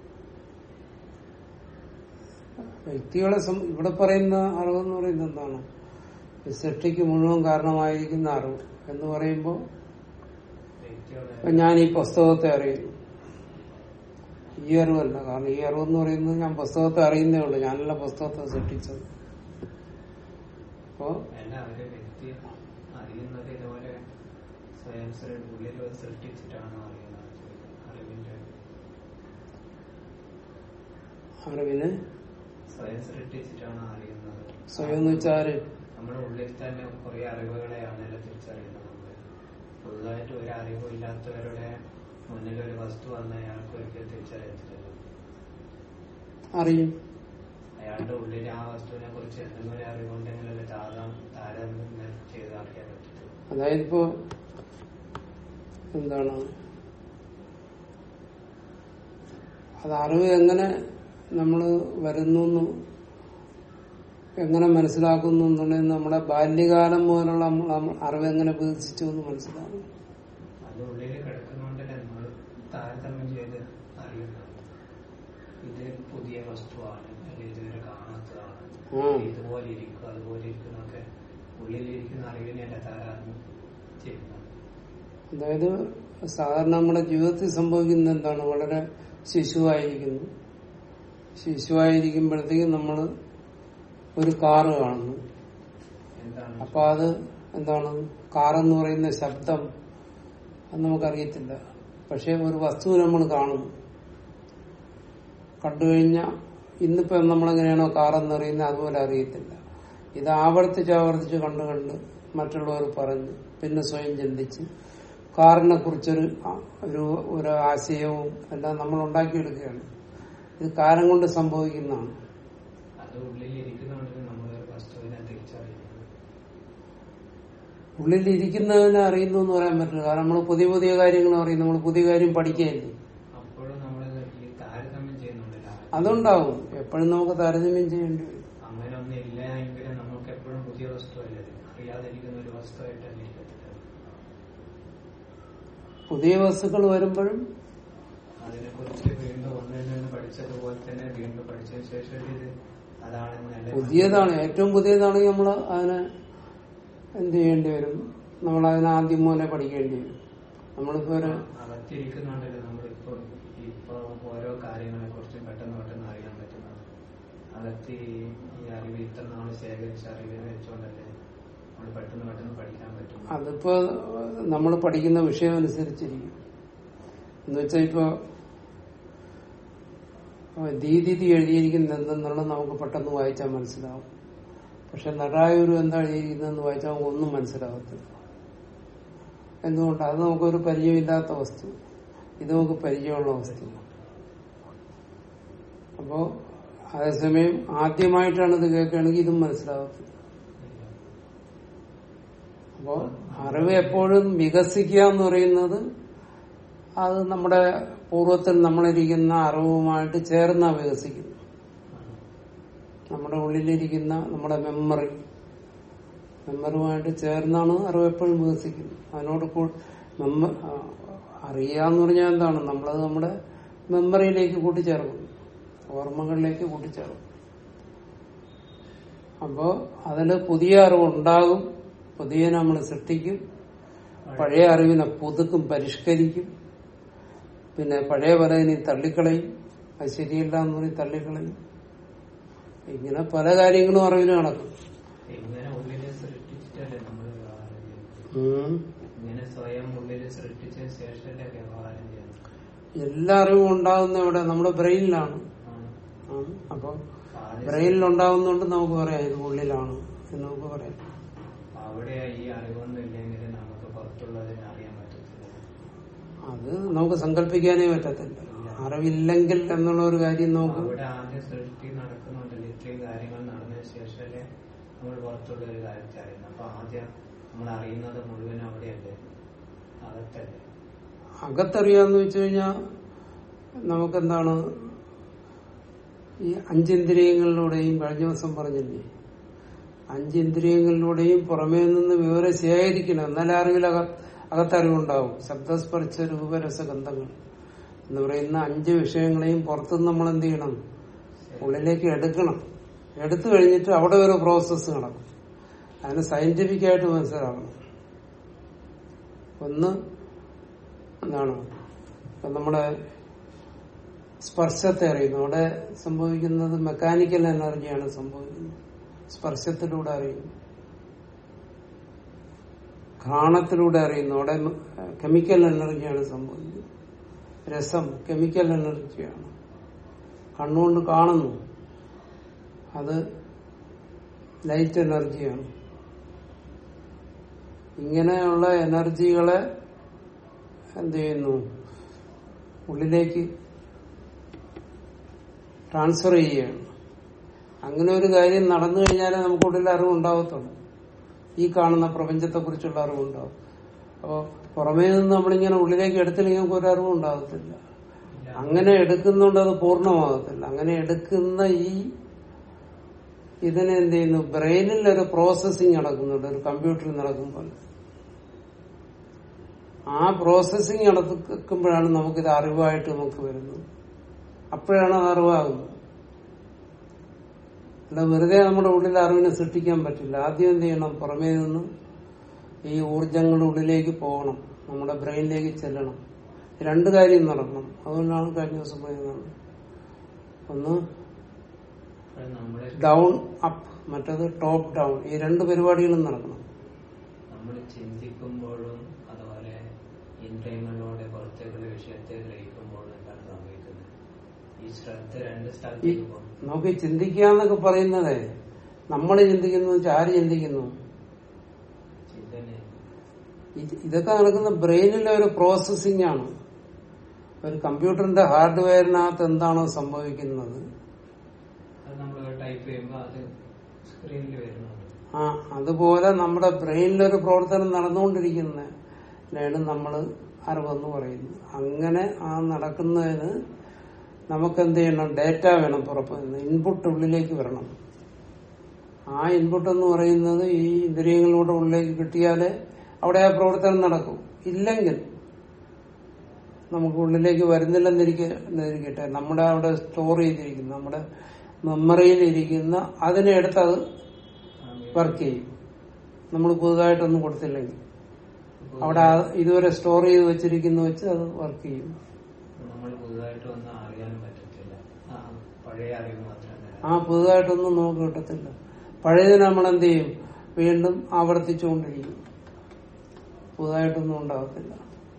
വ്യക്തികളെ സം- ഇവിടെ പറയുന്ന അറിവെന്ന് പറയുന്നത് എന്താണ് ഈ സൃഷ്ടിക്ക് മുഴുവൻ കാരണമായിരിക്കുന്ന അറിവ് എന്ന് പറയുമ്പോൾ വ്യക്തിയുടെ ഇപ്പൊ ഞാൻ ഈ പുസ്തകത്തെ അറിയുന്നു ഈ അറിവല്ല കാരണം ഈ അറിവെന്ന് പറയുന്നത് ഞാൻ പുസ്തകത്തെ അറിയുന്നേ ഉള്ളൂ ഞാനല്ല പുസ്തകത്തെ സൃഷ്ടിച്ചത് അപ്പോ അല്ല ഒരു വ്യക്തി അറിയുന്നത് ഇതുപോലെ സ്വയം സൃ- ഉള്ളിൽ സൃഷ്ടിച്ചിട്ടാണോ അറിയുന്നത് അറിവിന്റെ അറിവിന് സ്വയം സൃഷ്ടിച്ചിട്ടാണോ അറിയുന്നത് സ്വയം എന്ന് വെച്ചാല് നമ്മുടെ ഉള്ളിൽ തന്നെ കുറെ അറിവുകളെയാണല്ലോ തിരിച്ചറിയുന്നത് നമ്മള് പുതുതായിട്ട് ഒരു അറിവും ഇല്ലാത്തവരുടെ മുന്നിൽ ഒരു വസ്തു വന്ന അയാൾക്ക് ഒരിക്കലും തിരിച്ചറിയത്തില്ലല്ലോ അറിയും അയാളുടെ ഉള്ളിൽ ആ വസ്തുവിനെ കുറിച്ച് എന്തെങ്കിലും ഒരു അറിവുണ്ടെങ്കിലല്ലേ താരം താരതമ്യം ചെയ്ത് അറിയാൻ പറ്റത്തുള്ളൂ അതായത് ഇപ്പോ എന്താണ് അത് അറിവ് എങ്ങനെ നമ്മൾ വരുന്നു എന്ന് എങ്ങനെ മനസ്സിലാക്കുന്നു എന്നുള്ളത് നമ്മുടെ ബാല്യകാലം മുതലുള്ള നമ്മ- അറിവ് എങ്ങനെ വികസിച്ചു എന്ന് മനസ്സിലാകും അത് ഉള്ളിൽ കിടക്കുന്നോണ്ടല്ലേ നമ്മൾ താരതമ്യം ചെയ്ത് അറിയുന്നത് ഇത് പുതിയ വസ്തുവാണ് അല്ലെങ്കിൽ ഇതുവരെ കാണാത്തതാണ് ഉം. ഇതുപോലെ ഇരിക്കും അതുപോലെ ഇരിക്കുന്നൊക്കെ ഉള്ളിലിരിക്കുന്ന അറിവിനെയല്ല താരതമ്യം ചെയ്യുന്നത് അതായത് സാധാരണ നമ്മുടെ ജീവിതത്തിൽ സംഭവിക്കുന്ന എന്താണ് വളരെ ശിശുവായിരിക്കുന്നു ശിശുവായിരിക്കുമ്പോഴത്തേക്കും നമ്മൾ ഒരു കാറ് കാണുന്നു എന്താണ് അപ്പൊ അത് എന്താണ് കാറെന്ന് പറയുന്ന ശബ്ദം അത് നമുക്കറിയത്തില്ല പക്ഷെ ഒരു വസ്തു നമ്മൾ കാണുന്നു കണ്ടു കഴിഞ്ഞാൽ ഇന്നിപ്പോ നമ്മളെങ്ങനെയാണോ കാറെന്ന് അറിയുന്നത് അതുപോലെ അറിയത്തില്ല ഇത് ആവർത്തിച്ച് ആവർത്തിച്ച് കണ്ടു കണ്ട് മറ്റുള്ളവർ പറഞ്ഞ് പിന്നെ സ്വയം ചിന്തിച്ച് കാറിനെ കുറിച്ചൊരു ആ- ഒരു ഒരു ആശയവും എല്ലാം നമ്മൾ ഉണ്ടാക്കിയെടുക്കുകയാണ് ഇത് കാലം കൊണ്ട് സംഭവിക്കുന്നതാണ് അത് ഉള്ളിൽ ഇരിക്കുന്നതുകൊണ്ട് നമ്മൾ വസ്തുവിനെ തിരിച്ചറിയുന്നത് ഉള്ളിൽ ഇരിക്കുന്നതിനെ അറിയുന്നു എന്ന് പറയാൻ പറ്റില്ല കാരണം നമ്മൾ പുതിയ പുതിയ കാര്യങ്ങൾ അറിയും നമ്മൾ പുതിയ കാര്യം പഠിക്കുകയല്ലേ അപ്പോഴും നമ്മൾ ഈ താരതമ്യം ചെയ്യുന്നുണ്ടല്ലോ അതുണ്ടാവും എപ്പോഴും നമുക്ക് താരതമ്യം ചെയ്യേണ്ടി വരും അങ്ങനെ ഒന്നും ഇല്ല എങ്കിലും നമുക്ക് എപ്പോഴും പുതിയ വസ്തുവല്ലേ ഇത്? അറിയാതിരിക്കുന്ന ഒരു വസ്തുവായിട്ടല്ലേ ഇരിക്കത്തില്ല പുതിയ വസ്തുക്കൾ വരുമ്പോഴും അതിനെക്കുറിച്ച് വീണ്ടും ഒന്നിൽ നിന്ന് പഠിച്ചതുപോലെ തന്നെ വീണ്ടും പഠിച്ചതിന് ശേഷം ഇത് അതാണെന്നല്ലേ പുതിയതാണ് ഏറ്റവും പുതിയതാണെങ്കിൽ നമ്മൾ അതിനെ എന്ത് ചെയ്യേണ്ടി വരും നമ്മൾ അതിനെ ആദ്യം മുതലേ പഠിക്കേണ്ടി വരും നമ്മളിപ്പോ ഒരു അകത്തിരിക്കുന്നുണ്ടല്ലോ നമ്മളിപ്പോ ഇപ്പൊ ഓരോ കാര്യങ്ങളെ കുറിച്ചും പെട്ടെന്ന് പെട്ടെന്ന് അറിയാൻ പറ്റുന്നത് അകത്ത് ഈ ഈ അറിവ് ഇത്ര നാൾ ശേഖരിച്ച അറിവിനെ വെച്ചുകൊണ്ടല്ലേ നമ്മൾ പെട്ടെന്ന് പെട്ടെന്ന് പഠിക്കാൻ പറ്റും അതിപ്പോ നമ്മൾ പഠിക്കുന്ന വിഷയം അനുസരിച്ചിരിക്കും എന്ന് വെച്ചാൽ ഇപ്പൊ ദീദിതി എഴുതിയിരിക്കുന്നത് എന്തെന്നുള്ളത് നമുക്ക് പെട്ടെന്ന് വായിച്ചാൽ മനസ്സിലാവും പക്ഷെ നടായൂർ എന്താ എഴുതിയിരിക്കുന്നതെന്ന് വായിച്ചാൽ നമുക്ക് ഒന്നും മനസ്സിലാകത്തില്ല എന്തുകൊണ്ട് അത് നമുക്കൊരു പരിചയമില്ലാത്ത വസ്തു ഇത് നമുക്ക് പരിചയമുള്ള വസ്തു അപ്പോ അതേസമയം ആദ്യമായിട്ടാണ് ഇത് കേൾക്കുകയാണെങ്കിൽ ഇതും മനസ്സിലാകത്തില്ല അപ്പോ അറിവ് എപ്പോഴും വികസിക്കുക എന്ന് പറയുന്നത് അത് നമ്മുടെ പൂർവ്വത്തിൽ നമ്മളിരിക്കുന്ന അറിവുമായിട്ട് ചേർന്നാ വികസിക്കുന്നു നമ്മുടെ ഉള്ളിലിരിക്കുന്ന നമ്മുടെ മെമ്മറി മെമ്മറുമായിട്ട് ചേർന്നാണ് അറിവ് എപ്പോഴും വികസിക്കുന്നത് അതിനോട് കൂ- മെമ്മ ആ, അറിയാന്ന് പറഞ്ഞാൽ എന്താണ് നമ്മളത് നമ്മുടെ മെമ്മറിയിലേക്ക് കൂട്ടിച്ചേർക്കും ഓർമ്മകളിലേക്ക് കൂട്ടിച്ചേർക്കും അപ്പോ അതില് പുതിയ അറിവ് ഉണ്ടാകും പുതിയ നമ്മൾ സൃഷ്ടിക്കും പഴയ അറിവിനെ പുതുക്കും പരിഷ്കരിക്കും പിന്നെ പഴയ പലതിനെ തള്ളിക്കളയും അത് ശരിയല്ല എന്ന് പറഞ്ഞ് തള്ളിക്കളയും ഇങ്ങനെ പല കാര്യങ്ങളും അറിവിന് നടക്കും ഇങ്ങനെ ഉള്ളിൽ സൃഷ്ടിച്ചിട്ടല്ലേ നമ്മൾ വ്യവഹാരം ചെയ്യുന്നത് ഉം. ഇങ്ങനെ സ്വയം ഉള്ളിൽ സൃഷ്ടിച്ചതിന് ശേഷമല്ലേ വ്യവഹാരം ചെയ്യുന്നത് എല്ലാ അറിവും ഉണ്ടാകുന്ന ഇവിടെ നമ്മുടെ ബ്രെയിനിലാണ് ആണ്. ഉം. അപ്പൊ ആദ്യം ബ്രെയിനിൽ ഉണ്ടാകുന്നോണ്ട് നമുക്ക് പറയാം ഇത് ഉള്ളിലാണ് എന്ന് നമുക്ക് പറയാം അവിടെ ഈ അറിവൊന്നും ഇല്ലെങ്കിൽ നമുക്ക് പുറത്തുള്ളതിനെ അറിയാൻ പറ്റത്തില്ല അത് നമുക്ക് സങ്കല്പിക്കാനേ പറ്റത്തില്ല അറിവില്ലെങ്കിൽ എന്നുള്ള ഒരു കാര്യം നമുക്ക് അവിടെ ആദ്യം സൃഷ്ടി നടക്കുന്നുണ്ടല്ലോ ഇത്രയും കാര്യങ്ങൾ നടന്നതിന് ശേഷമല്ലേ നമ്മൾ പുറത്തുള്ള ഒരു കാര്യത്തെ അറിയുന്നത് അപ്പൊ ആദ്യം നമ്മൾ അറിയുന്നത് മുഴുവൻ അവിടെയല്ലേ അകത്തല്ലേ അകത്തറിയാന്ന് വെച്ച് കഴിഞ്ഞാൽ നമുക്കെന്താണ് ഈ അഞ്ചിന്ദ്രിയങ്ങളിലൂടെയും കഴിഞ്ഞ ദിവസം പറഞ്ഞില്ലേ അഞ്ചിന്ദ്രിയങ്ങളിലൂടെയും പുറമേ നിന്ന് വിവരം ശേഖരിക്കണം എന്നാലേ അറിവിൽ അക അകത്തറിവുണ്ടാവും ശബ്ദസ്പർശ രൂപരസഗന്ധങ്ങൾ എന്ന് പറയുന്ന അഞ്ച് വിഷയങ്ങളെയും പുറത്തുനിന്ന് നമ്മൾ എന്ത് ചെയ്യണം ഉള്ളിലേക്ക് എടുക്കണം എടുത്തു കഴിഞ്ഞിട്ട് അവിടെ ഒരു പ്രോസസ്സ് നടക്കും അതിന് സയന്റിഫിക് ആയിട്ട് മനസ്സിലാക്കണം ഒന്ന് എന്താണ് ഇപ്പൊ നമ്മുടെ സ്പർശത്തെ അറിയുന്നു അവിടെ സംഭവിക്കുന്നത് മെക്കാനിക്കൽ എനർജിയാണ് സംഭവിക്കുന്നത് സ്പർശത്തിലൂടെ അറിയുന്നു ഘ്രാണത്തിലൂടെ അറിയുന്നു അവിടെ കെമിക്കൽ എനർജിയാണ് സംഭവിക്കുന്നത് രസം കെമിക്കൽ എനർജിയാണ് കണ്ണുകൊണ്ട് കാണുന്നു അത് ലൈറ്റ് എനർജിയാണ് ഇങ്ങനെയുള്ള എനർജികളെ എന്ത് ചെയ്യുന്നു ഉള്ളിലേക്ക് ട്രാൻസ്ഫർ ചെയ്യുകയാണ് അങ്ങനെ ഒരു കാര്യം നടന്നു കഴിഞ്ഞാലേ നമുക്ക് ഉള്ളിൽ അറിവുണ്ടാവത്തുള്ളൂ ഈ കാണുന്ന പ്രപഞ്ചത്തെ കുറിച്ചുള്ള അറിവുണ്ടാവും അപ്പോൾ പുറമേ നിന്ന് നമ്മളിങ്ങനെ ഉള്ളിലേക്ക് എടുത്തില്ലെങ്കിൽ നമുക്ക് ഒരു അറിവും ഉണ്ടാകത്തില്ല അങ്ങനെ എടുക്കുന്നുണ്ട് അത് പൂർണ്ണമാകത്തില്ല അങ്ങനെ എടുക്കുന്ന ഈ ഇതിനെ എന്ത് ചെയ്യുന്നു ബ്രെയിനിൽ ഒരു പ്രോസസ്സിങ് നടക്കുന്നുണ്ട് ഒരു കമ്പ്യൂട്ടറിൽ നടക്കുമ്പോൾ ആ പ്രോസസ്സിങ് നടക്കുമ്പോഴാണ് നമുക്കിത് അറിവായിട്ട് നമുക്ക് വരുന്നത് അപ്പോഴാണ് അത് അറിവാകുന്നത് അല്ല വെറുതെ നമ്മുടെ ഉള്ളിൽ അറിവിനെ സൃഷ്ടിക്കാൻ പറ്റില്ല ആദ്യം എന്ത് ചെയ്യണം പുറമേ നിന്ന് ഈ ഊർജങ്ങളുടെ ഉള്ളിലേക്ക് പോകണം നമ്മുടെ ബ്രെയിനിലേക്ക് ചെല്ലണം രണ്ട് കാര്യം നടക്കണം അതുകൊണ്ടാണ് കഴിഞ്ഞ ദിവസം പറയുന്നത് ഒന്ന് അപ്പോൾ നമ്മുടെ ഡൗൺ അപ്പ് മറ്റത് ടോപ്പ് ഡൗൺ ഈ രണ്ട് പരിപാടികളും നടക്കണം നമ്മൾ ചിന്തിക്കുമ്പോഴും അതുപോലെ ഇന്ദ്രിയങ്ങളിലൂടെ പുറത്തേക്കുള്ള വിഷയത്തെ ഗ്രഹിക്കുമ്പോഴും എന്താണ് സംഭവിക്കുന്നത് ഈ ശ്രദ്ധ രണ്ട് ഈ സ്ഥലത്തേക്ക് പോകും നമുക്ക് ചിന്തിക്കുക എന്നൊക്കെ പറയുന്നത് നമ്മൾ ചിന്തിക്കുന്നു വെച്ചാൽ ആര് ചിന്തിക്കുന്നു ചിന്തനെ ഇത് ഇതൊക്കെ നടക്കുന്ന ബ്രെയിനിലെ ഒരു പ്രോസസ്സിംഗ് ആണ് ഒരു കമ്പ്യൂട്ടറിന്റെ ഹാർഡ്വെയറിനകത്ത് എന്താണോ സംഭവിക്കുന്നത് അത് നമ്മൾ ടൈപ്പ് ചെയ്യുമ്പോൾ അത് സ്ക്രീനിൽ വരുന്നുണ്ട് ആ അതുപോലെ നമ്മുടെ ബ്രെയിനിലൊരു പ്രവർത്തനം നടന്നുകൊണ്ടിരിക്കുന്നതിനാണ് നമ്മൾ അറിവെന്ന് പറയുന്നത് അങ്ങനെ ആ നടക്കുന്നതിന് നമുക്ക് എന്ത് ചെയ്യണം ഡേറ്റ വേണം പുറത്ത് നിന്ന് ഇൻപുട്ട് ഉള്ളിലേക്ക് വരണം ആ ഇൻപുട്ട് എന്ന് പറയുന്നത് ഈ ഇന്ദ്രിയങ്ങളിലൂടെ ഉള്ളിലേക്ക് കിട്ടിയാലേ അവിടെ ആ പ്രവർത്തനം നടക്കും ഇല്ലെങ്കിൽ നമുക്ക് ഉള്ളിലേക്ക് വരുന്നില്ലെന്നിരിക്കട്ടെ നമ്മുടെ അവിടെ സ്റ്റോർ ചെയ്തിരിക്കുന്ന നമ്മുടെ മെമ്മറിയിൽ ഇരിക്കുന്ന അതിനെ എടുത്ത് അത് വർക്ക് ചെയ്യും നമ്മൾ പുതുതായിട്ടൊന്നും കൊടുത്തില്ലെങ്കിൽ അവിടെ ആ ഇതുവരെ സ്റ്റോർ ചെയ്ത് വെച്ചിരിക്കുന്ന വെച്ച് അത് വർക്ക് ചെയ്യും നമ്മൾ പുതുതായിട്ട് ഒന്നും അറിയാനും പറ്റത്തില്ല ആ പഴയ അറിവ് മാത്രമേ ആ പുതുതായിട്ടൊന്നും നമുക്ക് കിട്ടത്തില്ല പഴയതിന് നമ്മൾ എന്ത് ചെയ്യും വീണ്ടും ആവർത്തിച്ചുകൊണ്ടിരിക്കും പുതുതായിട്ടൊന്നും ഉണ്ടാകത്തില്ല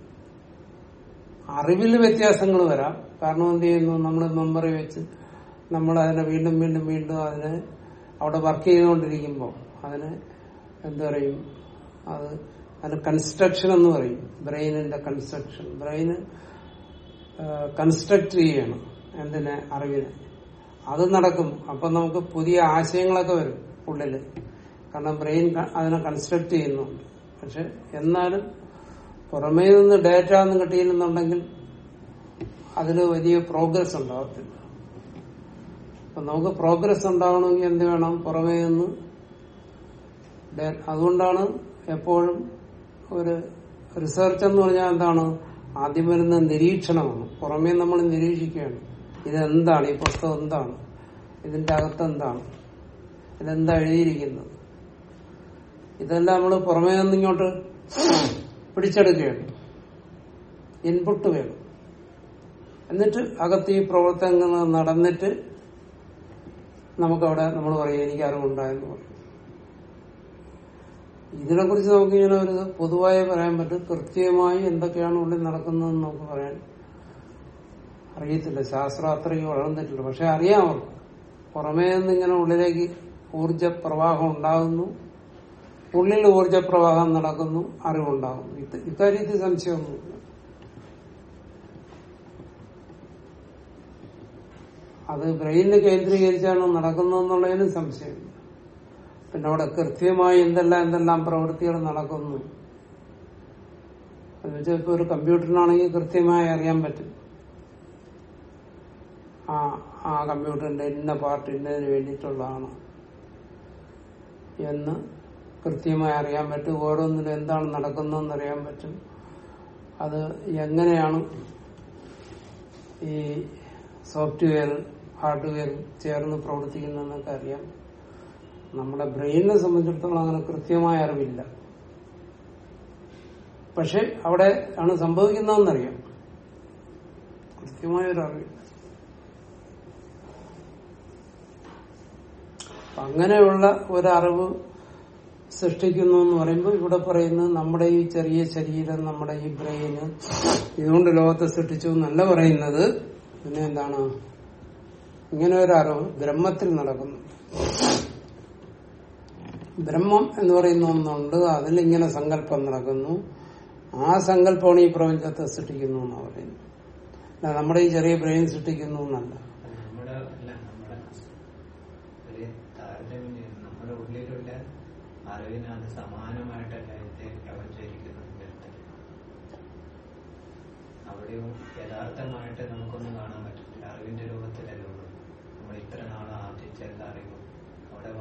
അറിവിൽ വ്യത്യാസങ്ങൾ വരാം കാരണം എന്ത് ചെയ്യുന്നു നമ്മൾ മെമ്മറി വെച്ച് നമ്മൾ അതിനെ വീണ്ടും വീണ്ടും വീണ്ടും അതിനെ അവിടെ വർക്ക് ചെയ്തുകൊണ്ടിരിക്കുമ്പോൾ അതിന് എന്ത് പറയും അത് അതിന് കൺസ്ട്രക്ഷൻ എന്ന് പറയും ബ്രെയിനിന്റെ കൺസ്ട്രക്ഷൻ ബ്രെയിന് കൺസ്ട്രക്ട് ചെയ്യണം എന്തിനെ അറിവിനെ അത് നടക്കും അപ്പൊ നമുക്ക് പുതിയ ആശയങ്ങളൊക്കെ വരും ഉള്ളില് കാരണം ബ്രെയിൻ ക- അതിനെ കൺസ്ട്രക്ട് ചെയ്യുന്നുണ്ട് പക്ഷെ എന്നാലും പുറമേ നിന്ന് ഡേറ്റ ഒന്നും കിട്ടിയില്ലെന്നുണ്ടെങ്കിൽ അതിന് വലിയ പ്രോഗ്രസ് ഉണ്ടാകത്തില്ല അപ്പൊ നമുക്ക് പ്രോഗ്രസ് ഉണ്ടാവണമെങ്കിൽ എന്ത് വേണം പുറമേ നിന്ന് ഡേ- അതുകൊണ്ടാണ് എപ്പോഴും ഒരു റിസർച്ച് എന്ന് പറഞ്ഞാൽ എന്താണ് ആദ്യം വരുന്ന നിരീക്ഷണമാണ് പുറമേ നമ്മൾ നിരീക്ഷിക്കുകയാണ് ഇതെന്താണ് ഈ പുസ്തകം എന്താണ് ഇതിന്റെ അകത്ത് എന്താണ് ഇതെന്താ എഴുതിയിരിക്കുന്നത് ഇതെല്ലാം നമ്മൾ പുറമേ നിന്ന് ഇങ്ങോട്ട് പിടിച്ചെടുക്കുകയാണ് ഇൻപുട്ട് വേണം എന്നിട്ട് അകത്ത് ഈ പ്രവർത്തനങ്ങൾ നടന്നിട്ട് നമുക്കവിടെ നമ്മൾ പറയും എനിക്ക് അറിവുണ്ടായെന്ന് പറയും ഇതിനെ കുറിച്ച് നമുക്ക് ഇങ്ങനെ ഒരു പൊതുവായി പറയാൻ പറ്റും കൃത്യമായി എന്തൊക്കെയാണ് ഉള്ളിൽ നടക്കുന്നതെന്ന് നമുക്ക് പറയാൻ അറിയത്തില്ല ശാസ്ത്രം അത്രയും വളർന്നിട്ടില്ല പക്ഷെ അറിയാം അവർക്ക് പുറമേ നിന്ന് ഇങ്ങനെ ഉള്ളിലേക്ക് ഊർജ പ്രവാഹം ഉണ്ടാകുന്നു ഉള്ളിൽ ഊർജ പ്രവാഹം നടക്കുന്നു അറിവുണ്ടാകുന്നു ഇത് ഇക്കാര്യത്തിൽ സംശയമൊന്നുമില്ല അത് ബ്രെയിനിൽ കേന്ദ്രീകരിച്ചാണോ നടക്കുന്നതെന്നുള്ളതിനും സംശയമില്ല പിന്നെ അവിടെ കൃത്യമായി എന്തെല്ലാം എന്തെല്ലാം പ്രവൃത്തികൾ നടക്കുന്നു എന്ന് വെച്ചാൽ ഇപ്പൊ ഒരു കമ്പ്യൂട്ടറിനാണെങ്കിൽ കൃത്യമായി അറിയാൻ പറ്റും ആ ആ കമ്പ്യൂട്ടറിന്റെ ഇന്ന പാർട്ട് ഇന്നതിന് വേണ്ടിയിട്ടുള്ളതാണ് എന്ന് കൃത്യമായി അറിയാൻ പറ്റും ഓരോന്നിലും എന്താണ് നടക്കുന്നതെന്ന് അറിയാൻ പറ്റും അത് എങ്ങനെയാണ് ഈ സോഫ്റ്റ്വെയർ ഹാർഡ്വെയർ ചേർന്ന് പ്രവർത്തിക്കുന്നതെന്നൊക്കെ അറിയാം നമ്മുടെ ബ്രെയിനിനെ സംബന്ധിച്ചിടത്തോളം അങ്ങനെ കൃത്യമായ അറിവില്ല പക്ഷെ അവിടെ ആണ് സംഭവിക്കുന്നതെന്നറിയാം കൃത്യമായ ഒരു അറിവില്ല അപ്പൊ അങ്ങനെയുള്ള ഒരറിവ് സൃഷ്ടിക്കുന്നു എന്ന് പറയുമ്പോൾ ഇവിടെ പറയുന്നത് നമ്മുടെ ഈ ചെറിയ ശരീരം നമ്മുടെ ഈ ബ്രെയിന് ഇതുകൊണ്ട് ലോകത്തെ സൃഷ്ടിച്ചു എന്നല്ല പറയുന്നത് പിന്നെ എന്താണ് ഇങ്ങനെ ഒരു അറിവ് ബ്രഹ്മത്തിൽ നടക്കുന്നു ബ്രഹ്മം എന്ന് പറയുന്ന ഒന്നുണ്ട് അതിലിങ്ങനെ സങ്കല്പം നടക്കുന്നു ആ സങ്കല്പമാണ് ഈ പ്രപഞ്ചത്തെ സൃഷ്ടിക്കുന്നു എന്നാണ് പറയുന്നത് അല്ല നമ്മുടെ ഈ ചെറിയ ബ്രെയിൻ സൃഷ്ടിക്കുന്നു എന്നല്ല നമ്മുടെ അല്ല നമ്മുടെ ഒരു താരതമ്യം ചെയ്യുന്നു നമ്മുടെ ഉള്ളിലുള്ള അറിവിന് അത് സമാനമായിട്ടല്ല ഇത് പ്രപഞ്ചിരിക്കുന്നത് തരത്തിൽ അവിടെയും യഥാർത്ഥമായിട്ട് നമുക്കൊന്നും കാണാൻ പറ്റത്തില്ല അറിവിന്റെ രൂപത്തിലല്ലേ ഉള്ളൂ നമ്മൾ ഇത്ര നാളെ ആർജിച്ച എല്ലാ അറിവും അവിടെ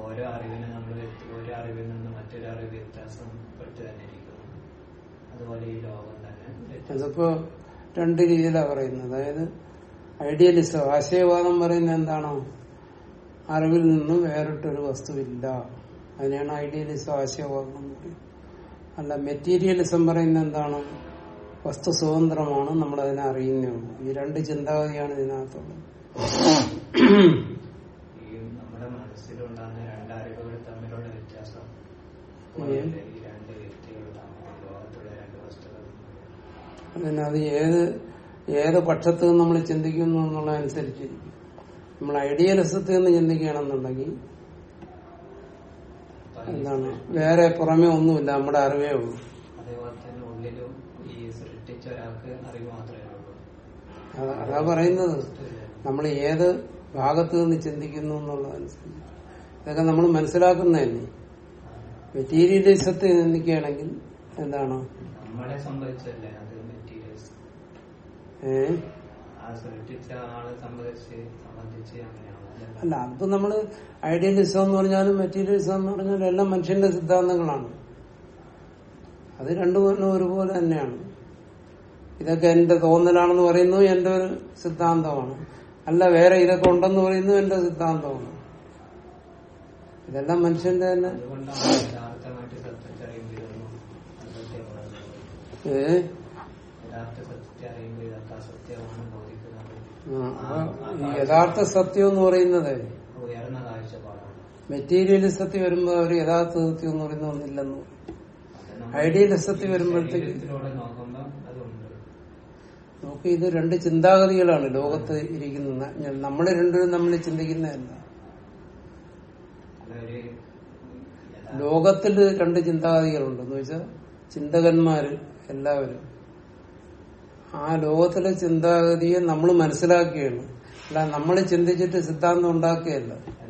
ഓരോ അറിവിനെ നമ്മൾ ഓരോ അറിവിൽ നിന്ന് മറ്റൊരു അറിവ് വ്യത്യാസം പെട്ട് തന്നെ ഇരിക്കുന്നു അതുപോലെ ഈ ലോകം തന്നെ വ്യത്യാസം അതിപ്പോ രണ്ട് രീതിയിലാണ് പറയുന്നത് അതായത് ഐഡിയലിസം ആശയവാദം പറയുന്നത് എന്താണോ അറിവിൽ നിന്നും വേറിട്ടൊരു വസ്തുവില്ല അതിനെയാണ് ഐഡിയലിസം ആശയവാദം എന്ന് പറയുന്നത് അല്ല മെറ്റീരിയലിസം പറയുന്നത് എന്താണ് വസ്തു സ്വതന്ത്രമാണ് നമ്മൾ അതിനെ അറിയുന്നേ ഉള്ളൂ ഈ രണ്ട് ചിന്താഗതിയാണ് ഇതിനകത്തുള്ളത് ഈ നമ്മുടെ മനസ്സിലുണ്ടാകുന്ന രണ്ട് അറിവുകൾ തമ്മിലുള്ള വ്യത്യാസം പോലെയല്ലേ ഈ രണ്ട് വ്യക്തികൾ തമ്മിൽ ലോകത്തുള്ള രണ്ട് വസ്തുക്കൾ അതിന് അത് ഏത് ഏത് പക്ഷത്ത് നിന്ന് നമ്മൾ ചിന്തിക്കുന്നു എന്നുള്ളതനുസരിച്ചിരിക്കും നമ്മൾ ഐഡിയലിസത്തിൽ നിന്ന് ചിന്തിക്കുകയാണെന്നുണ്ടെങ്കിൽ എന്താണ് വേറെ പുറമേ ഒന്നുമില്ല നമ്മുടെ അറിവേ ഉള്ളൂ അതേപോലെ തന്നെ ഉള്ളിലും ഈ സൃഷ്ടിച്ച ഒരാൾക്ക് അറിവ് മാത്രമേ ഉള്ളൂ അത് അതാ പറയുന്നത് നമ്മൾ ഏത് ഭാഗത്ത് നിന്ന് ചിന്തിക്കുന്നു എന്നുള്ളതനുസരിച്ച് ഇതൊക്കെ നമ്മൾ മനസ്സിലാക്കുന്നതന്നെ മെറ്റീരിയലിസത്തിൽ ചിന്തിക്കുകയാണെങ്കിൽ എന്താണ് നമ്മളെ സംബന്ധിച്ചല്ലേ അത് മെറ്റീരിയൽസ് ഏ ആ സൃഷ്ടിച്ച ആളെ സംബന്ധിച്ച് സംബന്ധിച്ച് അങ്ങനെയാണ് അല്ലേ? അല്ല അത് നമ്മള് ഐഡിയലിസം എന്ന് പറഞ്ഞാലും മെറ്റീരിയലിസം എന്ന് പറഞ്ഞാലും എല്ലാം മനുഷ്യന്റെ സിദ്ധാന്തങ്ങളാണ് അത് രണ്ടും ഒരുപോലെ തന്നെയാണ് ഇതൊക്കെ എന്റെ തോന്നലാണെന്ന് പറയുന്നത് എന്റെ ഒരു സിദ്ധാന്തമാണ് അല്ല വേറെ ഇതൊക്കെ ഉണ്ടെന്ന് പറയുന്നത് എന്റെ സിദ്ധാന്തമാണ് ഇതെല്ലാം മനുഷ്യന്റെ തന്നെ അതുകൊണ്ടാണ് യഥാർത്ഥമായിട്ട് സത്യത്തെ അറിയുമ്പോൾ ഇതൊന്നും അസത്യമാണ് ഏ യഥാർത്ഥ സത്യത്തെ അറിയുമ്പോൾ ഇതൊക്കെ അസത്യമാണ് ബോധിക്കുന്നത് ആ, അപ്പൊ ഈ യഥാർത്ഥ സത്യം എന്ന് പറയുന്നത് ഉയർന്ന കാഴ്ചപ്പാടാണ് മെറ്റീരിയലിസത്തിൽ വരുമ്പോ ഒരു യഥാർത്ഥ സത്യം എന്ന് പറയുന്ന ഒന്നില്ലെന്ന് പറയും. അത് നമ്മൾ ഐഡിയലിസത്തിൽ വരുമ്പോഴത്തേക്ക് ശരീരത്തിലൂടെ നോക്കുമ്പോൾ അതുണ്ട് നമുക്ക് ഇത് രണ്ട് ചിന്താഗതികളാണ് ലോകത്ത് ഇരിക്കുന്ന നമ്മൾ രണ്ടുപേരും നമ്മൾ ചിന്തിക്കുന്നതല്ല അതൊരു യഥാർത്ഥ ലോകത്തിൽ രണ്ട് ചിന്താഗതികളുണ്ട് എന്ന് വെച്ചാൽ ചിന്തകന്മാര് എല്ലാവരും ആ ലോകത്തിലെ ചിന്താഗതിയെ നമ്മൾ മനസ്സിലാക്കുകയാണ് അല്ല നമ്മൾ ചിന്തിച്ചിട്ട് സിദ്ധാന്തം ഉണ്ടാക്കുകയല്ല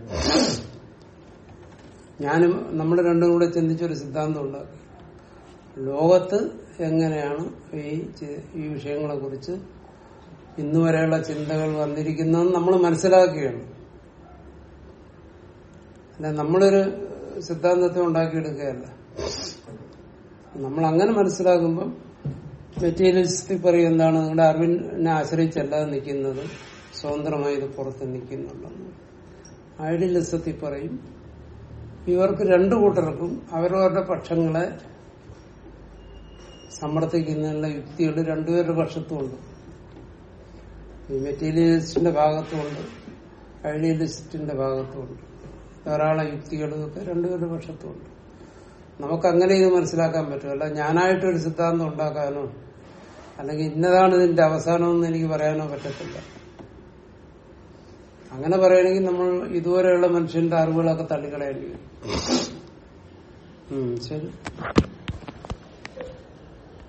ഞാനും നമ്മൾ രണ്ടും കൂടെ ചിന്തിച്ചൊരു സിദ്ധാന്തം ഉണ്ടാക്കി ലോകത്ത് എങ്ങനെയാണ് ഈ ചി- ഈ വിഷയങ്ങളെ കുറിച്ച് ഇന്നു വരെയുള്ള ചിന്തകൾ വന്നിരിക്കുന്നതെന്ന് നമ്മൾ മനസ്സിലാക്കുകയാണ് അല്ല നമ്മളൊരു സിദ്ധാന്തത്തെ ഉണ്ടാക്കിയെടുക്കുകയല്ല നമ്മൾ അങ്ങനെ മനസ്സിലാക്കുമ്പം മെറ്റീരിയലിസ്റ്റിക് പറയും എന്താണ് നിങ്ങളുടെ അറിവിനെ ആശ്രയിച്ചല്ലാതെ നിൽക്കുന്നത് സ്വതന്ത്രമായി ഇത് പുറത്ത് നിൽക്കുന്നുണ്ടെന്ന് ഐഡിയലിസത്തിൽ പറയും ഇവർക്ക് രണ്ടു കൂട്ടർക്കും അവരവരുടെ പക്ഷങ്ങളെ സമർത്ഥിക്കുന്നതിനുള്ള യുക്തികൾ രണ്ടുപേരുടെ പക്ഷത്തുമുണ്ട് ഈ മെറ്റീരിയലിസ്റ്റിന്റെ ഭാഗത്തുമുണ്ട് ഐഡിയലിസ്റ്റിന്റെ ഭാഗത്തുമുണ്ട് ധാരാളം യുക്തികളൊക്കെ രണ്ടുപേരുടെ പക്ഷത്തുമുണ്ട് നമുക്ക് അങ്ങനെ ഇത് മനസ്സിലാക്കാൻ പറ്റുമല്ല ഞാനായിട്ടൊരു സിദ്ധാന്തം ഉണ്ടാക്കാനോ അല്ലെങ്കിൽ ഇന്നതാണ് ഇതിന്റെ അവസാനമെന്ന് എനിക്ക് പറയാനോ പറ്റത്തില്ല അങ്ങനെ പറയണമെങ്കിൽ നമ്മൾ ഇതുവരെയുള്ള മനുഷ്യന്റെ അറിവുകളൊക്കെ തള്ളിക്കളയേണ്ടി വരും ഉം, ശരി